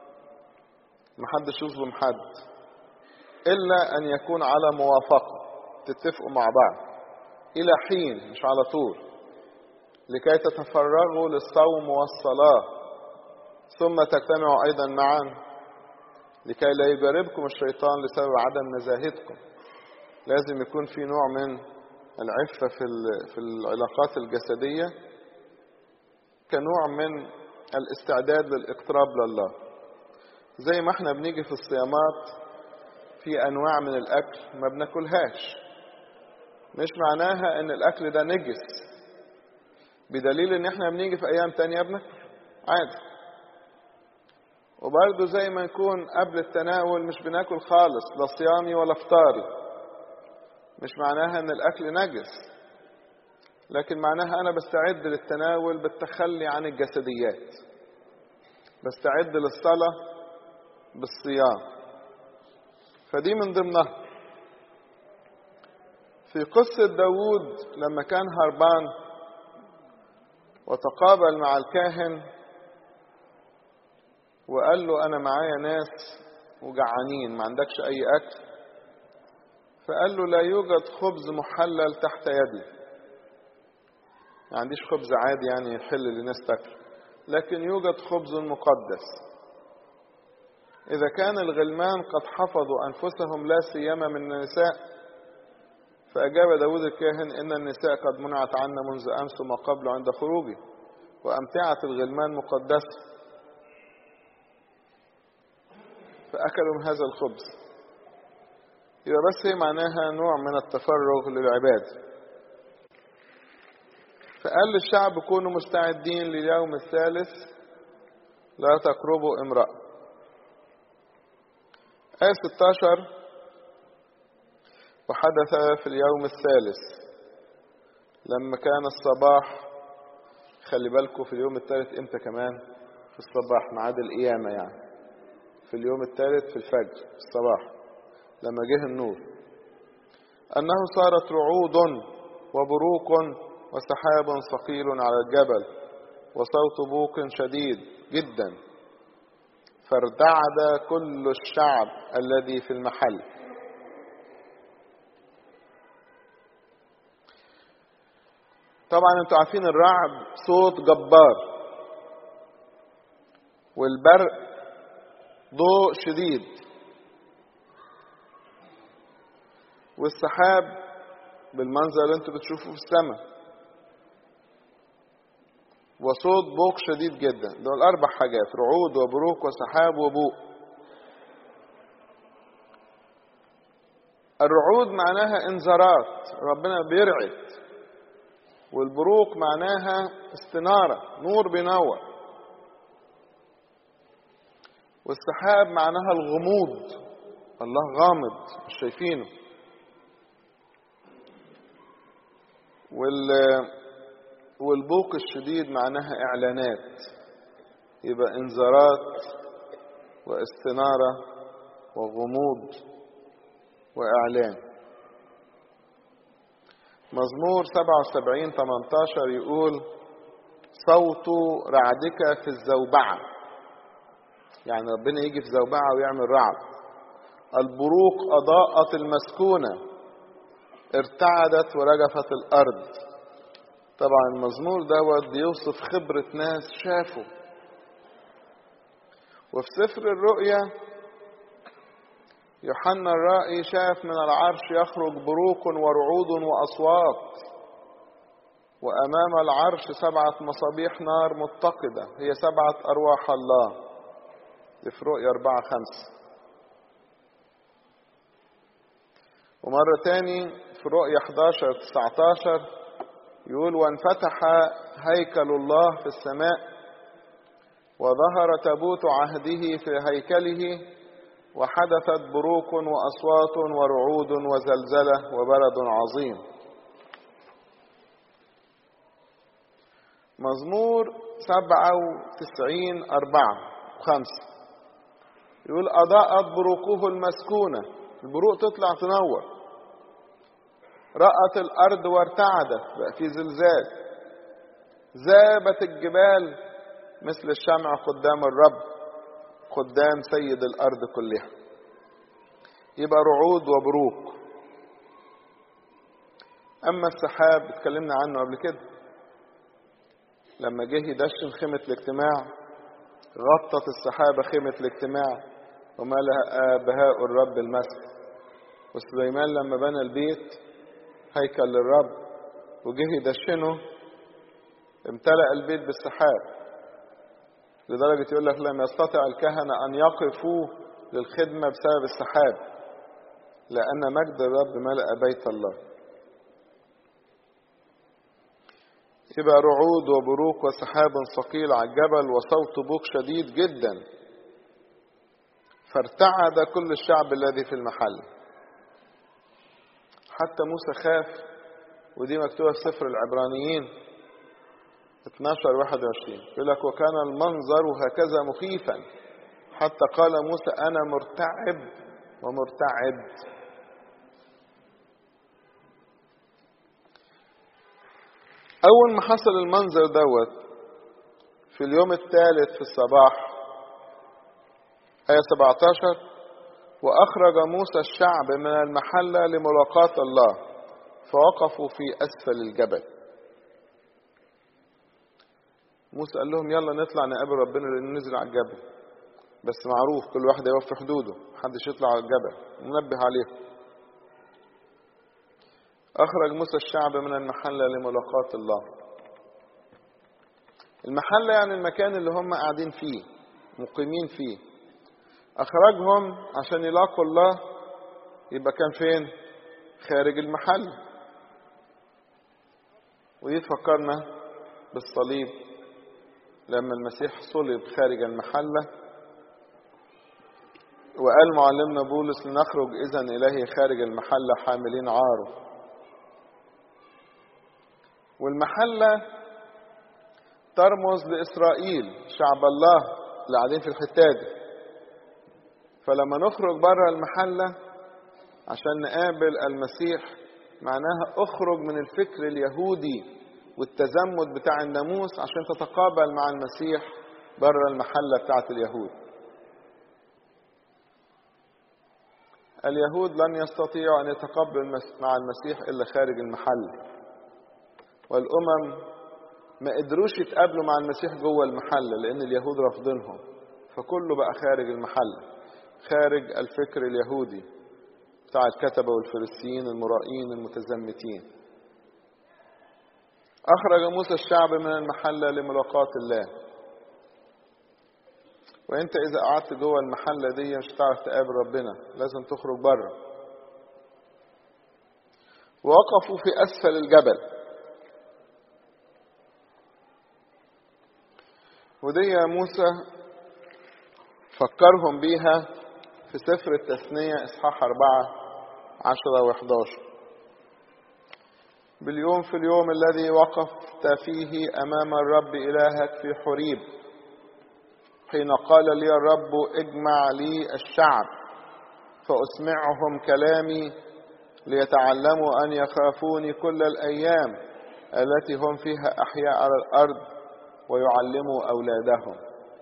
محدش يظلم حد إلا أن يكون على موافقة تتفقوا مع بعض إلى حين مش على طول لكي تتفرغوا للصوم والصلاة ثم تجتمعوا أيضا معا لكي لا يجربكم الشيطان لسبب عدم نزاهتكم لازم يكون في نوع من العفة في في العلاقات الجسدية كنوع من الاستعداد للاقتراب لله زي ما احنا بنيجي في الصيامات في انواع من الاكل ما بناكلهاش مش معناها ان الاكل ده نجس بدليل ان احنا بنيجي في ايام تانية بناكل عادي وبرضه زي ما نكون قبل التناول مش بناكل خالص لا صيامي ولا فطاري مش معناها ان الاكل نجس لكن معناها انا بستعد للتناول بالتخلي عن الجسديات بستعد للصلاه بالصيام فدي من ضمنها في قصة داود لما كان هربان وتقابل مع الكاهن وقال له أنا معايا ناس وجعانين ما عندكش أي أكل فقال له لا يوجد خبز محلل تحت يدي ما عنديش خبز عادي يعني يحل للناس تاكل لكن يوجد خبز مقدس إذا كان الغلمان قد حفظوا أنفسهم لا سيما من النساء فأجاب داود الكاهن إن النساء قد منعت عنا منذ أمس وما قبل عند خروجي وأمتعة الغلمان مقدسة فأكلوا من هذا الخبز يبقى بس هي معناها نوع من التفرغ للعباد فقال للشعب كونوا مستعدين لليوم الثالث لا تقربوا امرأة آية 16 وحدث في اليوم الثالث لما كان الصباح خلي بالكم في اليوم الثالث امتى كمان في الصباح ميعاد القيامة يعني في اليوم الثالث في الفجر في الصباح لما جه النور أنه صارت رعود وبروق وسحاب ثقيل على الجبل وصوت بوق شديد جدا فارتعد كل الشعب الذي في المحل طبعا انتوا عارفين الرعد صوت جبار والبرق ضوء شديد والسحاب بالمنظر اللي انتوا بتشوفوه في السماء وصوت بوق شديد جدا دول اربع حاجات رعود وبروق وسحاب وبوق الرعود معناها انذارات ربنا بيرعد والبروق معناها استنارة نور بينور والسحاب معناها الغموض الله غامض مش شايفينه وال والبوق الشديد معناها اعلانات يبقى انذارات واستنارة وغموض واعلان مزمور 77 18 يقول صوت رعدك في الزوبعة يعني ربنا يجي في زوبعة ويعمل رعد البروق أضاءت المسكونة ارتعدت ورجفت الأرض طبعا المزمور دوت بيوصف خبرة ناس شافوا وفي سفر الرؤيا يوحنا الرائي شاف من العرش يخرج بروق ورعود وأصوات وأمام العرش سبعة مصابيح نار متقدة هي سبعة أرواح الله دي في رؤيا أربعة خمسة ومرة تاني في رؤيا 11 19 يقول وانفتح هيكل الله في السماء وظهر تابوت عهده في هيكله وحدثت بروق وأصوات ورعود وزلزلة وبرد عظيم مزمور سبعة وتسعين أربعة خمسة يقول أضاءت بروقه المسكونة البروق تطلع تنور رأت الأرض وارتعدت بقى في زلزال ذابت الجبال مثل الشمع قدام الرب قدام سيد الأرض كلها يبقى رعود وبروق أما السحاب اتكلمنا عنه قبل كده لما جه يدشن خيمة الاجتماع غطت السحابة خيمة الاجتماع وملأ بهاء الرب المسجد وسليمان لما بنى البيت هيكل للرب وجه يدشنه امتلأ البيت بالسحاب لدرجة يقول لك لم يستطع الكهنة أن يقفوا للخدمة بسبب السحاب لأن مجد الرب ملأ بيت الله يبقى رعود وبروق وسحاب ثقيل على الجبل وصوت بوق شديد جدا فارتعد كل الشعب الذي في المحل حتى موسى خاف ودي مكتوبة في سفر العبرانيين 12 21 يقول لك وكان المنظر هكذا مخيفا حتى قال موسى أنا مرتعب ومرتعد أول ما حصل المنظر دوت في اليوم الثالث في الصباح آية 17 وأخرج موسى الشعب من المحلة لملاقاة الله فوقفوا في أسفل الجبل موسى قال لهم يلا نطلع نقابل ربنا لأنه نزل على الجبل بس معروف كل واحد يقف في حدوده محدش يطلع على الجبل ننبه عليه أخرج موسى الشعب من المحلة لملاقاة الله المحلة يعني المكان اللي هم قاعدين فيه مقيمين فيه أخرجهم عشان يلاقوا الله يبقى كان فين خارج المحل ودي تفكرنا بالصليب لما المسيح صلب خارج المحلة وقال معلمنا بولس لنخرج إذا إليه خارج المحلة حاملين عاره والمحلة ترمز لإسرائيل شعب الله اللي قاعدين في الحتة دي فلما نخرج بره المحلة عشان نقابل المسيح معناها اخرج من الفكر اليهودي والتزمت بتاع الناموس عشان تتقابل مع المسيح بره المحلة بتاعت اليهود اليهود لن يستطيعوا أن يتقبلوا مع المسيح إلا خارج المحل والأمم ما قدروش يتقابلوا مع المسيح جوه المحل لأن اليهود رافضينهم فكله بقى خارج المحل خارج الفكر اليهودي بتاع الكتبة والفريسيين المرائين المتزمتين أخرج موسى الشعب من المحلة لملاقاة الله وانت اذا قعدت جوه المحلة دي مش هتعرف تقابل ربنا لازم تخرج بره وقفوا في اسفل الجبل ودي موسى فكرهم بيها في سفر التثنية إصحاح أربعة عشرة وإحداشر باليوم في اليوم الذي وقفت فيه أمام الرب إلهك في حريب حين قال لي الرب اجمع لي الشعب فأسمعهم كلامي ليتعلموا أن يخافوني كل الأيام التي هم فيها أحياء على الأرض ويعلموا أولادهم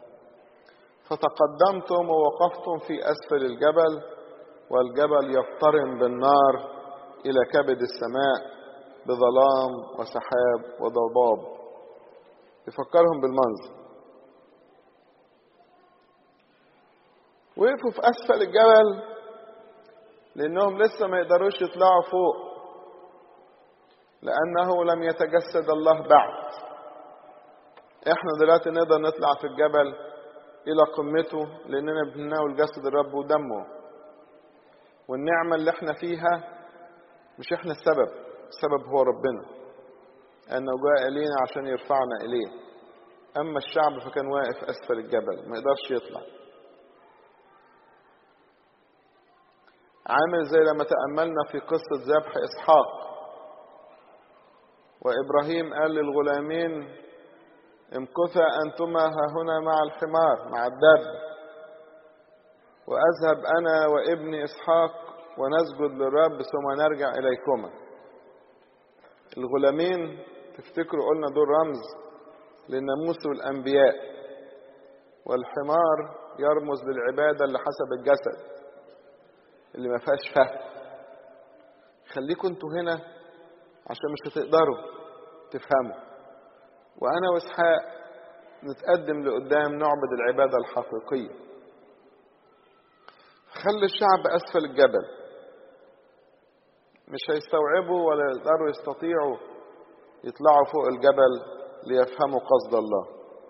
فتقدمتم ووقفتم في أسفل الجبل والجبل يقترن بالنار إلى كبد السماء بظلام وسحاب وضباب يفكرهم بالمنظر وقفوا في أسفل الجبل لأنهم لسه ما يقدروش يطلعوا فوق لأنه لم يتجسد الله بعد احنا دلوقتي نقدر نطلع في الجبل إلى قمته لأننا بنناول جسد الرب ودمه والنعمة اللي احنا فيها مش احنا السبب السبب هو ربنا أنه جاء إلينا عشان يرفعنا إليه أما الشعب فكان واقف أسفل الجبل ما يقدرش يطلع عامل زي لما تأملنا في قصة ذبح إسحاق وإبراهيم قال للغلامين امكثا أنتما ها هنا مع الحمار مع الدب وأذهب أنا وابني إسحاق ونسجد للرب ثم نرجع إليكما الغلامين تفتكروا قلنا دول رمز للناموس والأنبياء والحمار يرمز للعبادة اللي حسب الجسد اللي ما فيهاش فهم خليكم انتوا هنا عشان مش هتقدروا تفهموا وانا واسحاق نتقدم لقدام نعبد العبادة الحقيقية خلي الشعب اسفل الجبل مش هيستوعبوا ولا يقدروا يستطيعوا يطلعوا فوق الجبل ليفهموا قصد الله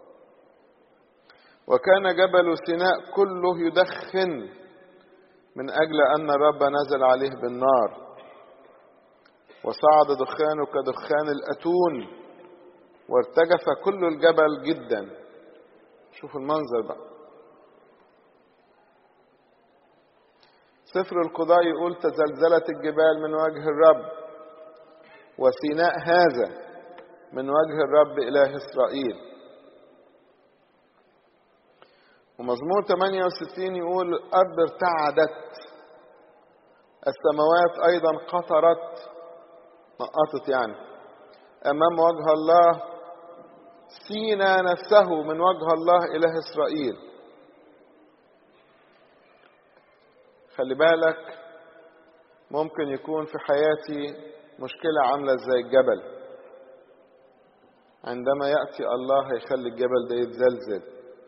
وكان جبل سيناء كله يدخن من أجل أن الرب نزل عليه بالنار وصعد دخانه كدخان الأتون وارتجف كل الجبل جدا شوفوا المنظر بقى سفر القضاء يقول تزلزلت الجبال من وجه الرب وسيناء هذا من وجه الرب إله إسرائيل ومزمور 68 يقول الأرض ارتعدت السماوات أيضا قطرت نقطت يعني أمام وجه الله سينا نفسه من وجه الله إله إسرائيل خلي بالك ممكن يكون في حياتي مشكلة عاملة زي الجبل عندما يأتي الله هيخلي الجبل ده يتزلزل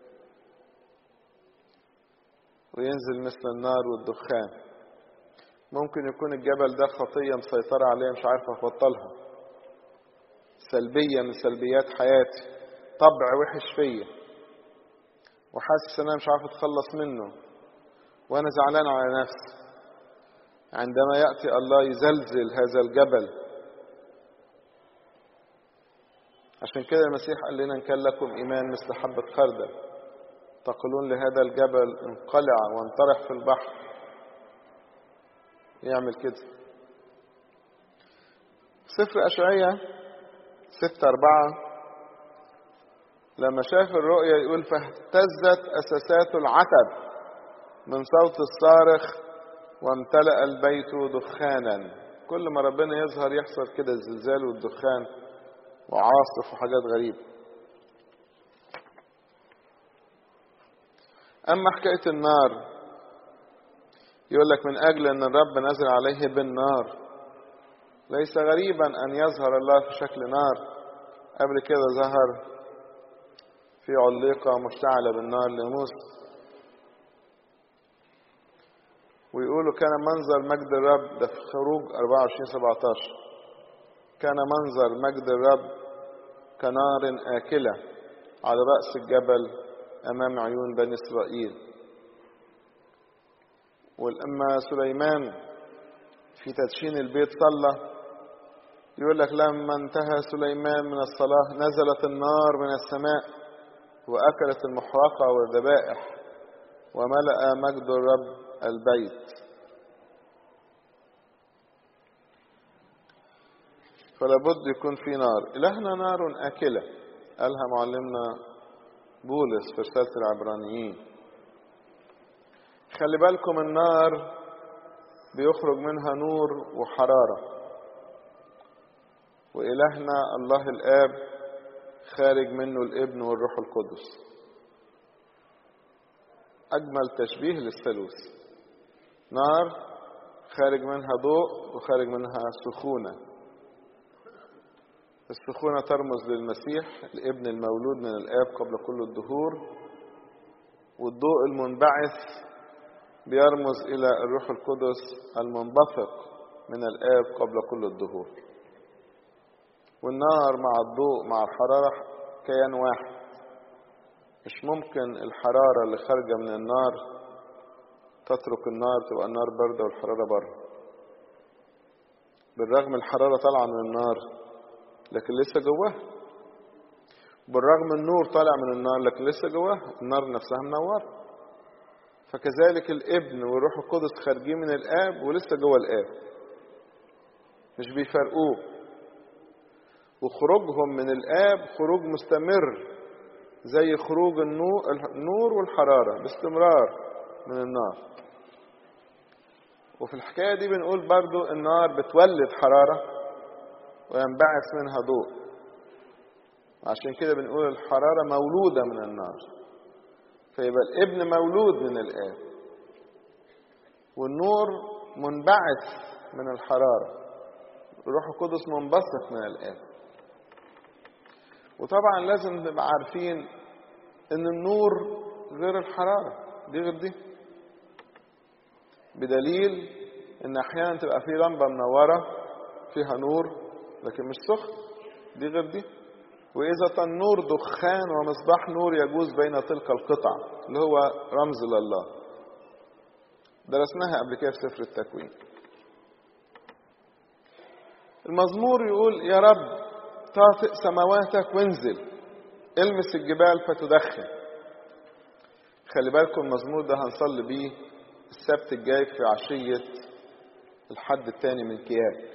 وينزل مثل النار والدخان ممكن يكون الجبل ده خطية مسيطرة عليه مش عارف أبطلها سلبية من سلبيات حياتي طبع وحش فيا وحاسس ان انا مش عارف اتخلص منه وانا زعلان على نفسي عندما ياتي الله يزلزل هذا الجبل عشان كده المسيح قال لنا ان كان لكم ايمان مثل حبه خردل تقولون لهذا الجبل انقلع وانطرح في البحر يعمل كده سفر اشعياء ستة أربعة لما شاف الرؤيا يقول فاهتزت أساسات العتب من صوت الصارخ وامتلأ البيت دخانا كل ما ربنا يظهر يحصل كده الزلزال والدخان وعاصف وحاجات غريبة أما حكاية النار يقول لك من أجل أن الرب نزل عليه بالنار ليس غريبا أن يظهر الله في شكل نار قبل كده ظهر في عليقة مشتعلة بالنار لموسى ويقولوا كان منظر مجد الرب ده في خروج 24 17 كان منظر مجد الرب كنار آكلة على رأس الجبل أمام عيون بني إسرائيل ولما سليمان في تدشين البيت صلى يقول لك لما انتهى سليمان من الصلاة نزلت النار من السماء وأكلت المحرقة والذبائح وملأ مجد الرب البيت فلا بد يكون في نار إلهنا نار آكلة قالها معلمنا بولس في رسالة العبرانيين خلي بالكم النار بيخرج منها نور وحرارة وإلهنا الله الآب خارج منه الابن والروح القدس أجمل تشبيه للثالوث نار خارج منها ضوء وخارج منها سخونة السخونة ترمز للمسيح الابن المولود من الآب قبل كل الدهور والضوء المنبعث بيرمز إلى الروح القدس المنبثق من الآب قبل كل الدهور والنار مع الضوء مع الحرارة كيان واحد مش ممكن الحرارة اللي خارجة من النار تترك النار تبقى النار باردة والحرارة بره بالرغم الحرارة طالعة من النار لكن لسه جواها بالرغم النور طالع من النار لكن لسه جواها النار نفسها منورة فكذلك الابن والروح القدس خارجين من الآب ولسه جوه الآب مش بيفرقوه وخروجهم من الآب خروج مستمر زي خروج النور والحرارة باستمرار من النار وفي الحكاية دي بنقول برضو النار بتولد حرارة وينبعث منها ضوء عشان كده بنقول الحرارة مولودة من النار فيبقى الابن مولود من الآب والنور منبعث من الحرارة الروح القدس منبثق من الآب وطبعا لازم نبقى عارفين ان النور غير الحرارة دي غير دي بدليل ان احيانا تبقى في لمبة منورة فيها نور لكن مش سخن دي غير دي واذا تنور دخان ومصباح نور يجوز بين تلك القطع اللي هو رمز لله درسناها قبل كده في سفر التكوين المزمور يقول يا رب طافئ سماواتك وانزل المس الجبال فتدخن خلي بالكم المزمور ده هنصلي بيه السبت الجاي في عشية الحد الثاني من كياب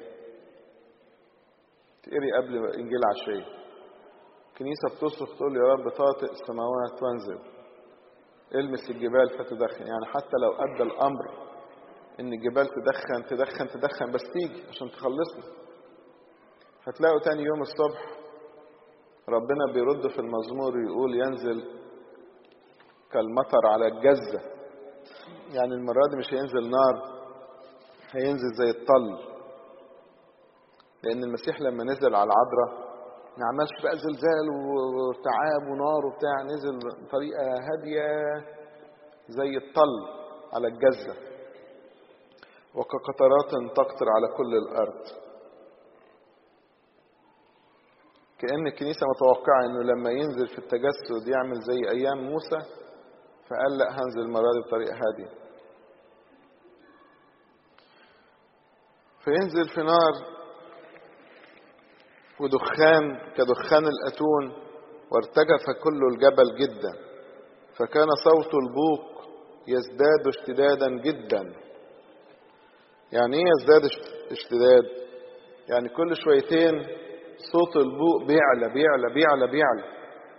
تقري قبل انجيل عشية الكنيسة بتصرخ تقول يا رب طاطئ السماوات وانزل المس الجبال فتدخن يعني حتى لو أدى الأمر إن الجبال تدخن تدخن تدخن بس تيجي عشان تخلصنا هتلاقوا تاني يوم الصبح ربنا بيرد في المزمور يقول ينزل كالمطر على الجزة يعني المرة دي مش هينزل نار هينزل زي الطل لأن المسيح لما نزل على العذراء ما عملش بقى زلزال وتعاب ونار وبتاع نزل بطريقة هادية زي الطل على الجزة وكقطرات تقطر على كل الأرض كأن الكنيسة متوقعة إنه لما ينزل في التجسد يعمل زي أيام موسى فقال لا هنزل المرة دي بطريقة هادية فينزل في نار ودخان كدخان الأتون وارتجف كل الجبل جدا فكان صوت البوق يزداد اشتدادا جدا يعني ايه يزداد اشتداد يعني كل شويتين صوت البوق بيعلى بيعلى بيعلى بيعلى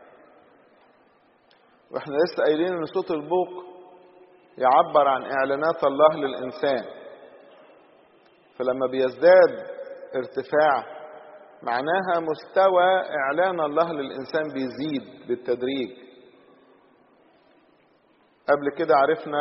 واحنا لسه قايلين ان صوت البوق يعبر عن اعلانات الله للانسان فلما بيزداد ارتفاع معناها مستوى اعلان الله للانسان بيزيد بالتدريج قبل كده عرفنا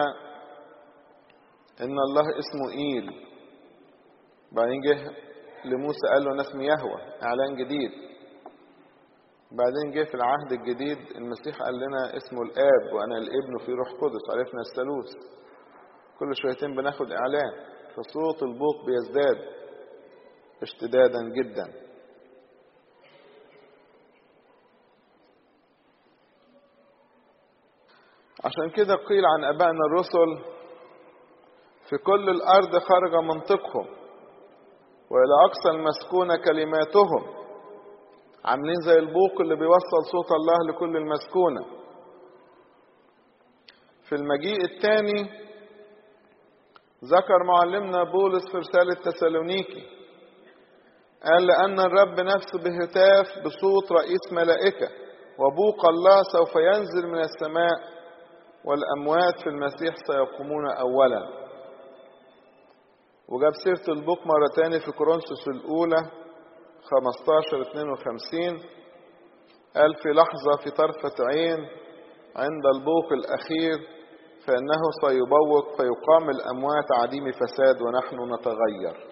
ان الله اسمه ايل بعدين جه لموسى قال له انا اسمي يهوى اعلان جديد بعدين جه في العهد الجديد المسيح قال لنا اسمه الاب وانا الابن في روح قدس عرفنا الثالوث كل شويتين بناخد اعلان فصوت البوق بيزداد اشتدادا جدا عشان كده قيل عن ابائنا الرسل في كل الارض خرج منطقهم والى اقصى المسكونه كلماتهم عاملين زي البوق اللي بيوصل صوت الله لكل المسكونه في المجيء الثاني ذكر معلمنا بولس في رسالة تسالونيكي قال لأن الرب نفسه بهتاف بصوت رئيس ملائكة وبوق الله سوف ينزل من السماء والأموات في المسيح سيقومون أولا وجاب سيرة البوق مرة تاني في كورنثوس الأولى 15 52 قال في لحظة في طرفة عين عند البوق الأخير فإنه سيبوق فيقام الأموات عديم فساد ونحن نتغير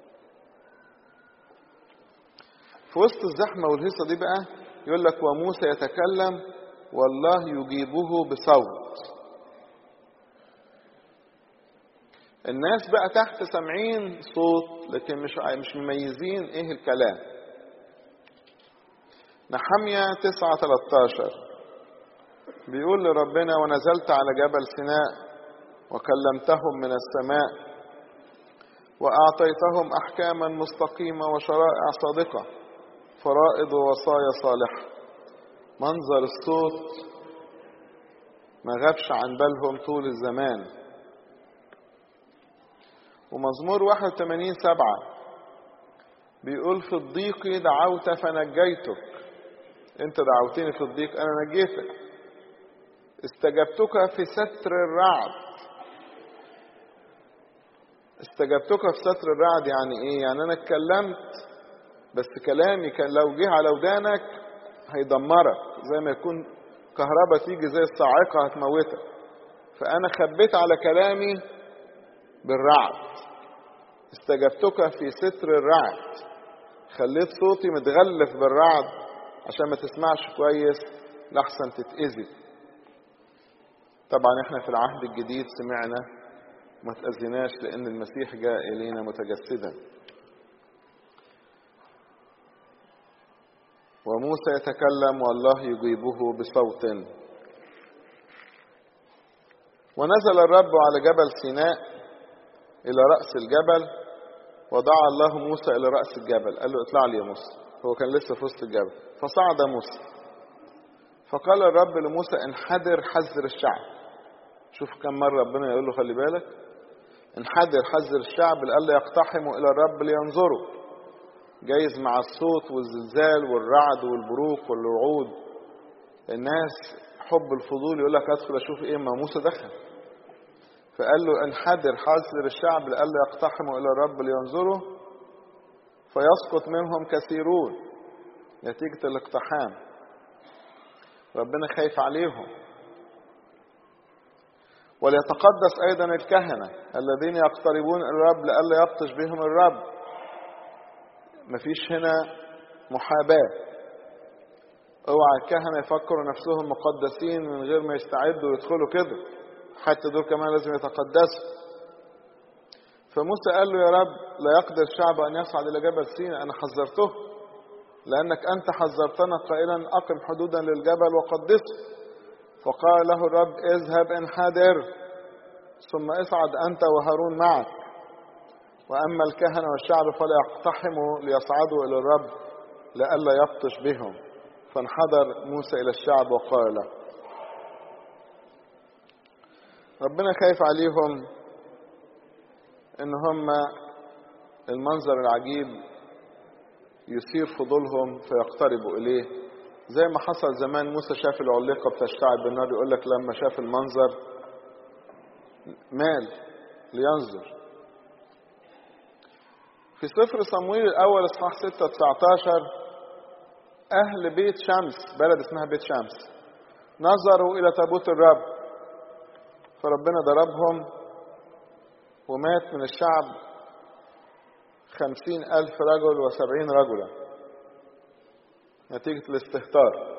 في وسط الزحمة والهيصة دي بقى يقول لك وموسى يتكلم والله يجيبه بصوت الناس بقى تحت سامعين صوت لكن مش مش مميزين ايه الكلام نحمية 9 13 بيقول لربنا ونزلت على جبل سيناء وكلمتهم من السماء وأعطيتهم أحكاما مستقيمة وشرائع صادقة فرائض ووصايا صالحة منظر الصوت ما غابش عن بالهم طول الزمان ومزمور 81 سبعة بيقول في الضيق دعوت فنجيتك انت دعوتني في الضيق انا نجيتك استجبتك في ستر الرعد استجبتك في ستر الرعد يعني ايه يعني انا اتكلمت بس كلامي كان لو جه على ودانك هيدمرك زي ما يكون كهرباء تيجي زي الصاعقة هتموتك فأنا خبيت على كلامي بالرعد استجبتك في ستر الرعد خليت صوتي متغلف بالرعد عشان ما تسمعش كويس لحسن تتأذي طبعا احنا في العهد الجديد سمعنا ما تأذيناش لأن المسيح جاء إلينا متجسدا وموسى يتكلم والله يجيبه بصوت ونزل الرب على جبل سيناء إلى رأس الجبل ودعا الله موسى إلى رأس الجبل قال له اطلع لي يا موسى هو كان لسه في وسط الجبل فصعد موسى فقال الرب لموسى انحدر حذر الشعب شوف كم مرة ربنا يقول له خلي بالك انحدر حذر الشعب لألا يقتحموا إلى الرب لينظروا جايز مع الصوت والزلزال والرعد والبروق والرعود الناس حب الفضول يقول لك ادخل اشوف ايه ما موسى دخل فقال له انحدر حذر الشعب لئلا يقتحموا الى الرب لينظروا فيسقط منهم كثيرون نتيجة الاقتحام ربنا خايف عليهم وليتقدس أيضا الكهنة الذين يقتربون الرب لئلا يبطش بهم الرب مفيش هنا محاباة اوعى الكهنة يفكروا نفسهم مقدسين من غير ما يستعدوا ويدخلوا كده حتى دول كمان لازم يتقدسوا فموسى قال له يا رب لا يقدر الشعب أن يصعد إلى جبل سيناء أنا حذرته لأنك أنت حذرتنا قائلا أقم حدودا للجبل وقدسه فقال له الرب اذهب انحدر ثم اصعد أنت وهارون معك وأما الكهنة والشعب فلا يقتحموا ليصعدوا إلى الرب لئلا يبطش بهم فانحدر موسى إلى الشعب وقال ربنا خايف عليهم ان هم المنظر العجيب يثير فضولهم فيقتربوا اليه زي ما حصل زمان موسى شاف العليقه بتشتعل بالنار يقول لك لما شاف المنظر مال لينظر في سفر صمويل الاول اصحاح 6 19 اهل بيت شمس بلد اسمها بيت شمس نظروا الى تابوت الرب فربنا ضربهم ومات من الشعب خمسين ألف رجل وسبعين رجلا نتيجة الاستهتار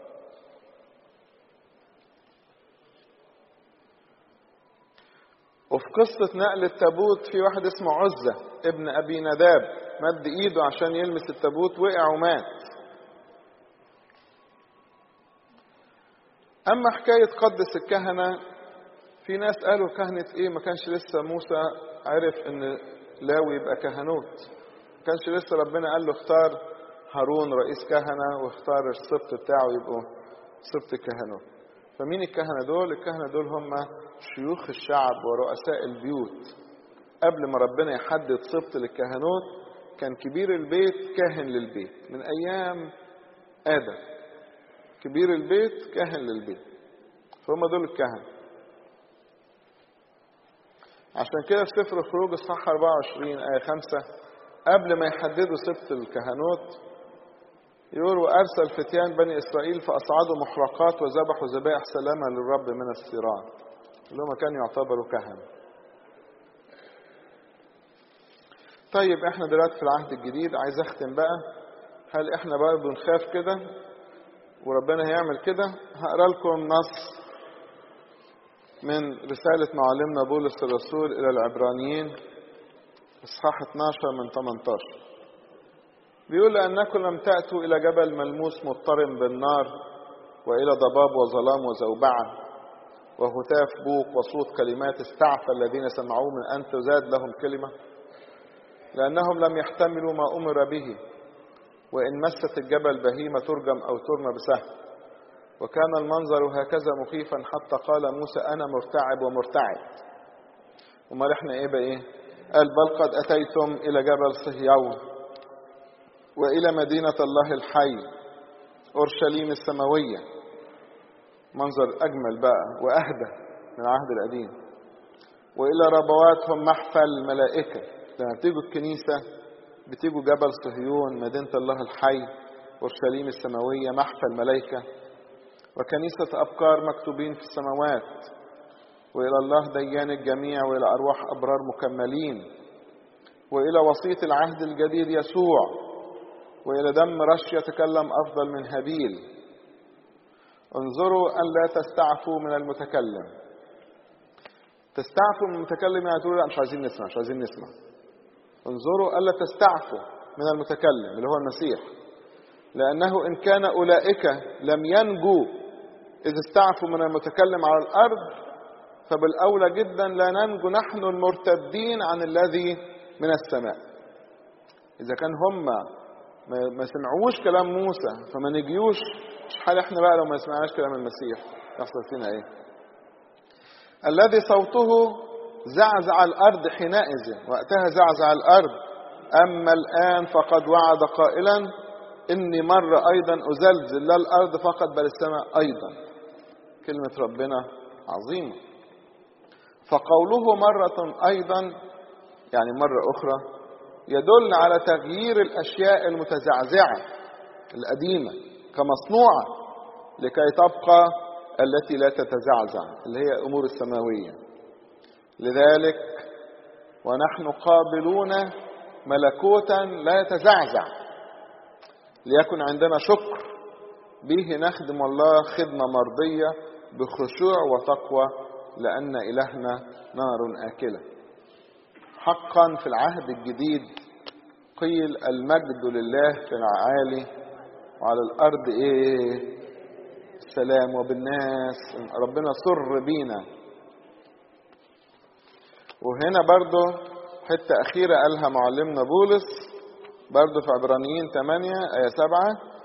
وفي قصة نقل التابوت في واحد اسمه عزة ابن أبي نداب مد إيده عشان يلمس التابوت وقع ومات أما حكاية قدس الكهنة في ناس قالوا كهنة ايه ما كانش لسه موسى عرف ان لاوي يبقى كهنوت ما كانش لسه ربنا قال له اختار هارون رئيس كهنة واختار السبط بتاعه يبقوا سبط الكهنوت فمين الكهنة دول الكهنة دول هم شيوخ الشعب ورؤساء البيوت قبل ما ربنا يحدد سبط للكهنوت كان كبير البيت كاهن للبيت من ايام ادم كبير البيت كاهن للبيت فهم دول الكهنه عشان كده في سفر الخروج الصح 24 آية 5 قبل ما يحددوا سبط الكهنوت يقول وأرسل فتيان بني إسرائيل فأصعدوا محرقات وذبحوا ذبائح سلامة للرب من الثيران اللي هم كانوا يعتبروا كهنة طيب احنا دلوقتي في العهد الجديد عايز اختم بقى هل احنا برضه نخاف كده وربنا هيعمل كده هقرا لكم نص من رسالة معلمنا بولس الرسول إلى العبرانيين إصحاح 12 من 18 بيقول لأنكم لم تأتوا إلى جبل ملموس مضطرم بالنار وإلى ضباب وظلام وزوبعة وهتاف بوق وصوت كلمات استعفى الذين سمعوه من أن تزاد لهم كلمة لأنهم لم يحتملوا ما أمر به وإن مست الجبل بهيمة ترجم أو ترمى بسهم وكان المنظر هكذا مخيفا حتى قال موسى أنا مرتعب ومرتعد وما احنا إيه بقى إيه قال بل قد أتيتم إلى جبل صهيون وإلى مدينة الله الحي أورشليم السماوية منظر أجمل بقى وأهدى من العهد القديم وإلى ربواتهم محفل الملائكة لما بتيجوا الكنيسة بتيجوا جبل صهيون مدينة الله الحي أورشليم السماوية محفل ملائكة وكنيسة أبكار مكتوبين في السماوات وإلى الله ديان الجميع وإلى أرواح أبرار مكملين وإلى وسيط العهد الجديد يسوع وإلى دم رش يتكلم أفضل من هابيل انظروا أن لا تستعفوا من المتكلم تستعفوا من المتكلم يعني تقولوا لا مش عايزين نسمع مش عايزين نسمع انظروا ألا تستعفوا من المتكلم اللي هو المسيح لأنه إن كان أولئك لم ينجوا إذ استعفوا من المتكلم على الأرض فبالأولى جدا لا ننجو نحن المرتدين عن الذي من السماء إذا كان هم ما سمعوش كلام موسى فما نجيوش مش حال احنا بقى لو ما سمعناش كلام المسيح يحصل فينا ايه الذي صوته زعزع الارض حينئذ وقتها زعزع الارض اما الان فقد وعد قائلا اني مره ايضا ازلزل لا الارض فقط بل السماء ايضا كلمه ربنا عظيمه فقوله مره ايضا يعني مره اخرى يدل على تغيير الأشياء المتزعزعة القديمة كمصنوعة لكي تبقى التي لا تتزعزع اللي هي الأمور السماوية لذلك ونحن قابلون ملكوتا لا يتزعزع ليكن عندنا شكر به نخدم الله خدمة مرضية بخشوع وتقوى لأن إلهنا نار آكلة حقا في العهد الجديد قيل المجد لله في العالي وعلى الأرض إيه السلام وبالناس ربنا سر بينا وهنا برضو حتة أخيرة قالها معلمنا بولس برضو في عبرانيين 8 آية 7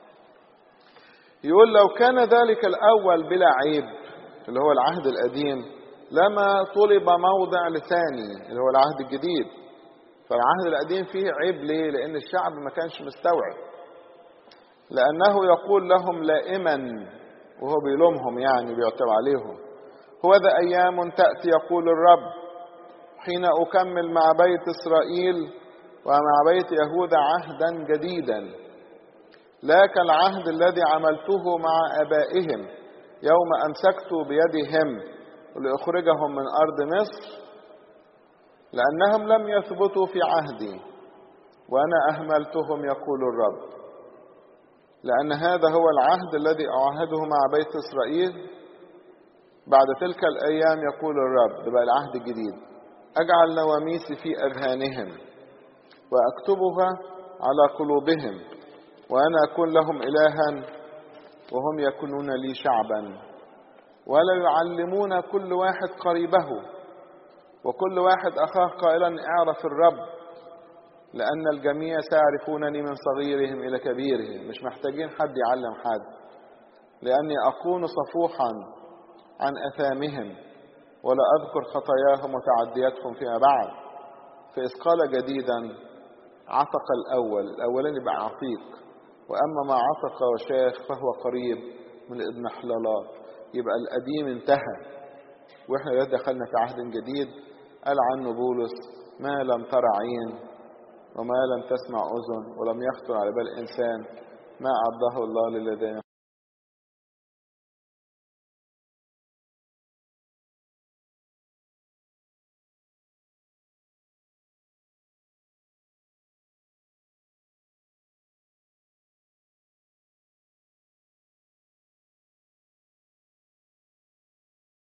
يقول لو كان ذلك الأول بلا عيب اللي هو العهد القديم لما طلب موضع لثاني اللي هو العهد الجديد فالعهد القديم فيه عيب ليه لأن الشعب ما كانش مستوعب لأنه يقول لهم لائما وهو بيلومهم يعني بيعتب عليهم هو ذا أيام تأتي يقول الرب حين أكمل مع بيت إسرائيل ومع بيت يهوذا عهدا جديدا لا كالعهد الذي عملته مع آبائهم يوم أمسكت بيدهم لأخرجهم من أرض مصر لأنهم لم يثبتوا في عهدي وأنا أهملتهم يقول الرب لأن هذا هو العهد الذي أعاهده مع بيت إسرائيل بعد تلك الأيام يقول الرب ده بقى العهد الجديد أجعل نواميسي في أذهانهم وأكتبها على قلوبهم وأنا أكون لهم إلها وهم يكونون لي شعبا ولا يعلمون كل واحد قريبه وكل واحد أخاه قائلا اعرف الرب لأن الجميع سيعرفونني من صغيرهم إلى كبيرهم مش محتاجين حد يعلم حد لأني أكون صفوحا عن أثامهم ولا أذكر خطاياهم وتعدياتهم فيما بعد فإذ قال جديدا عتق الأول الأولاني بقى عتيق وأما ما عتق وشاخ فهو قريب من الإضمحلالات يبقى القديم انتهى وإحنا دخلنا في عهد جديد قال عنه بولس ما لم ترى عين وما لم تسمع أذن ولم يخطر على بال إنسان ما أعده الله للذين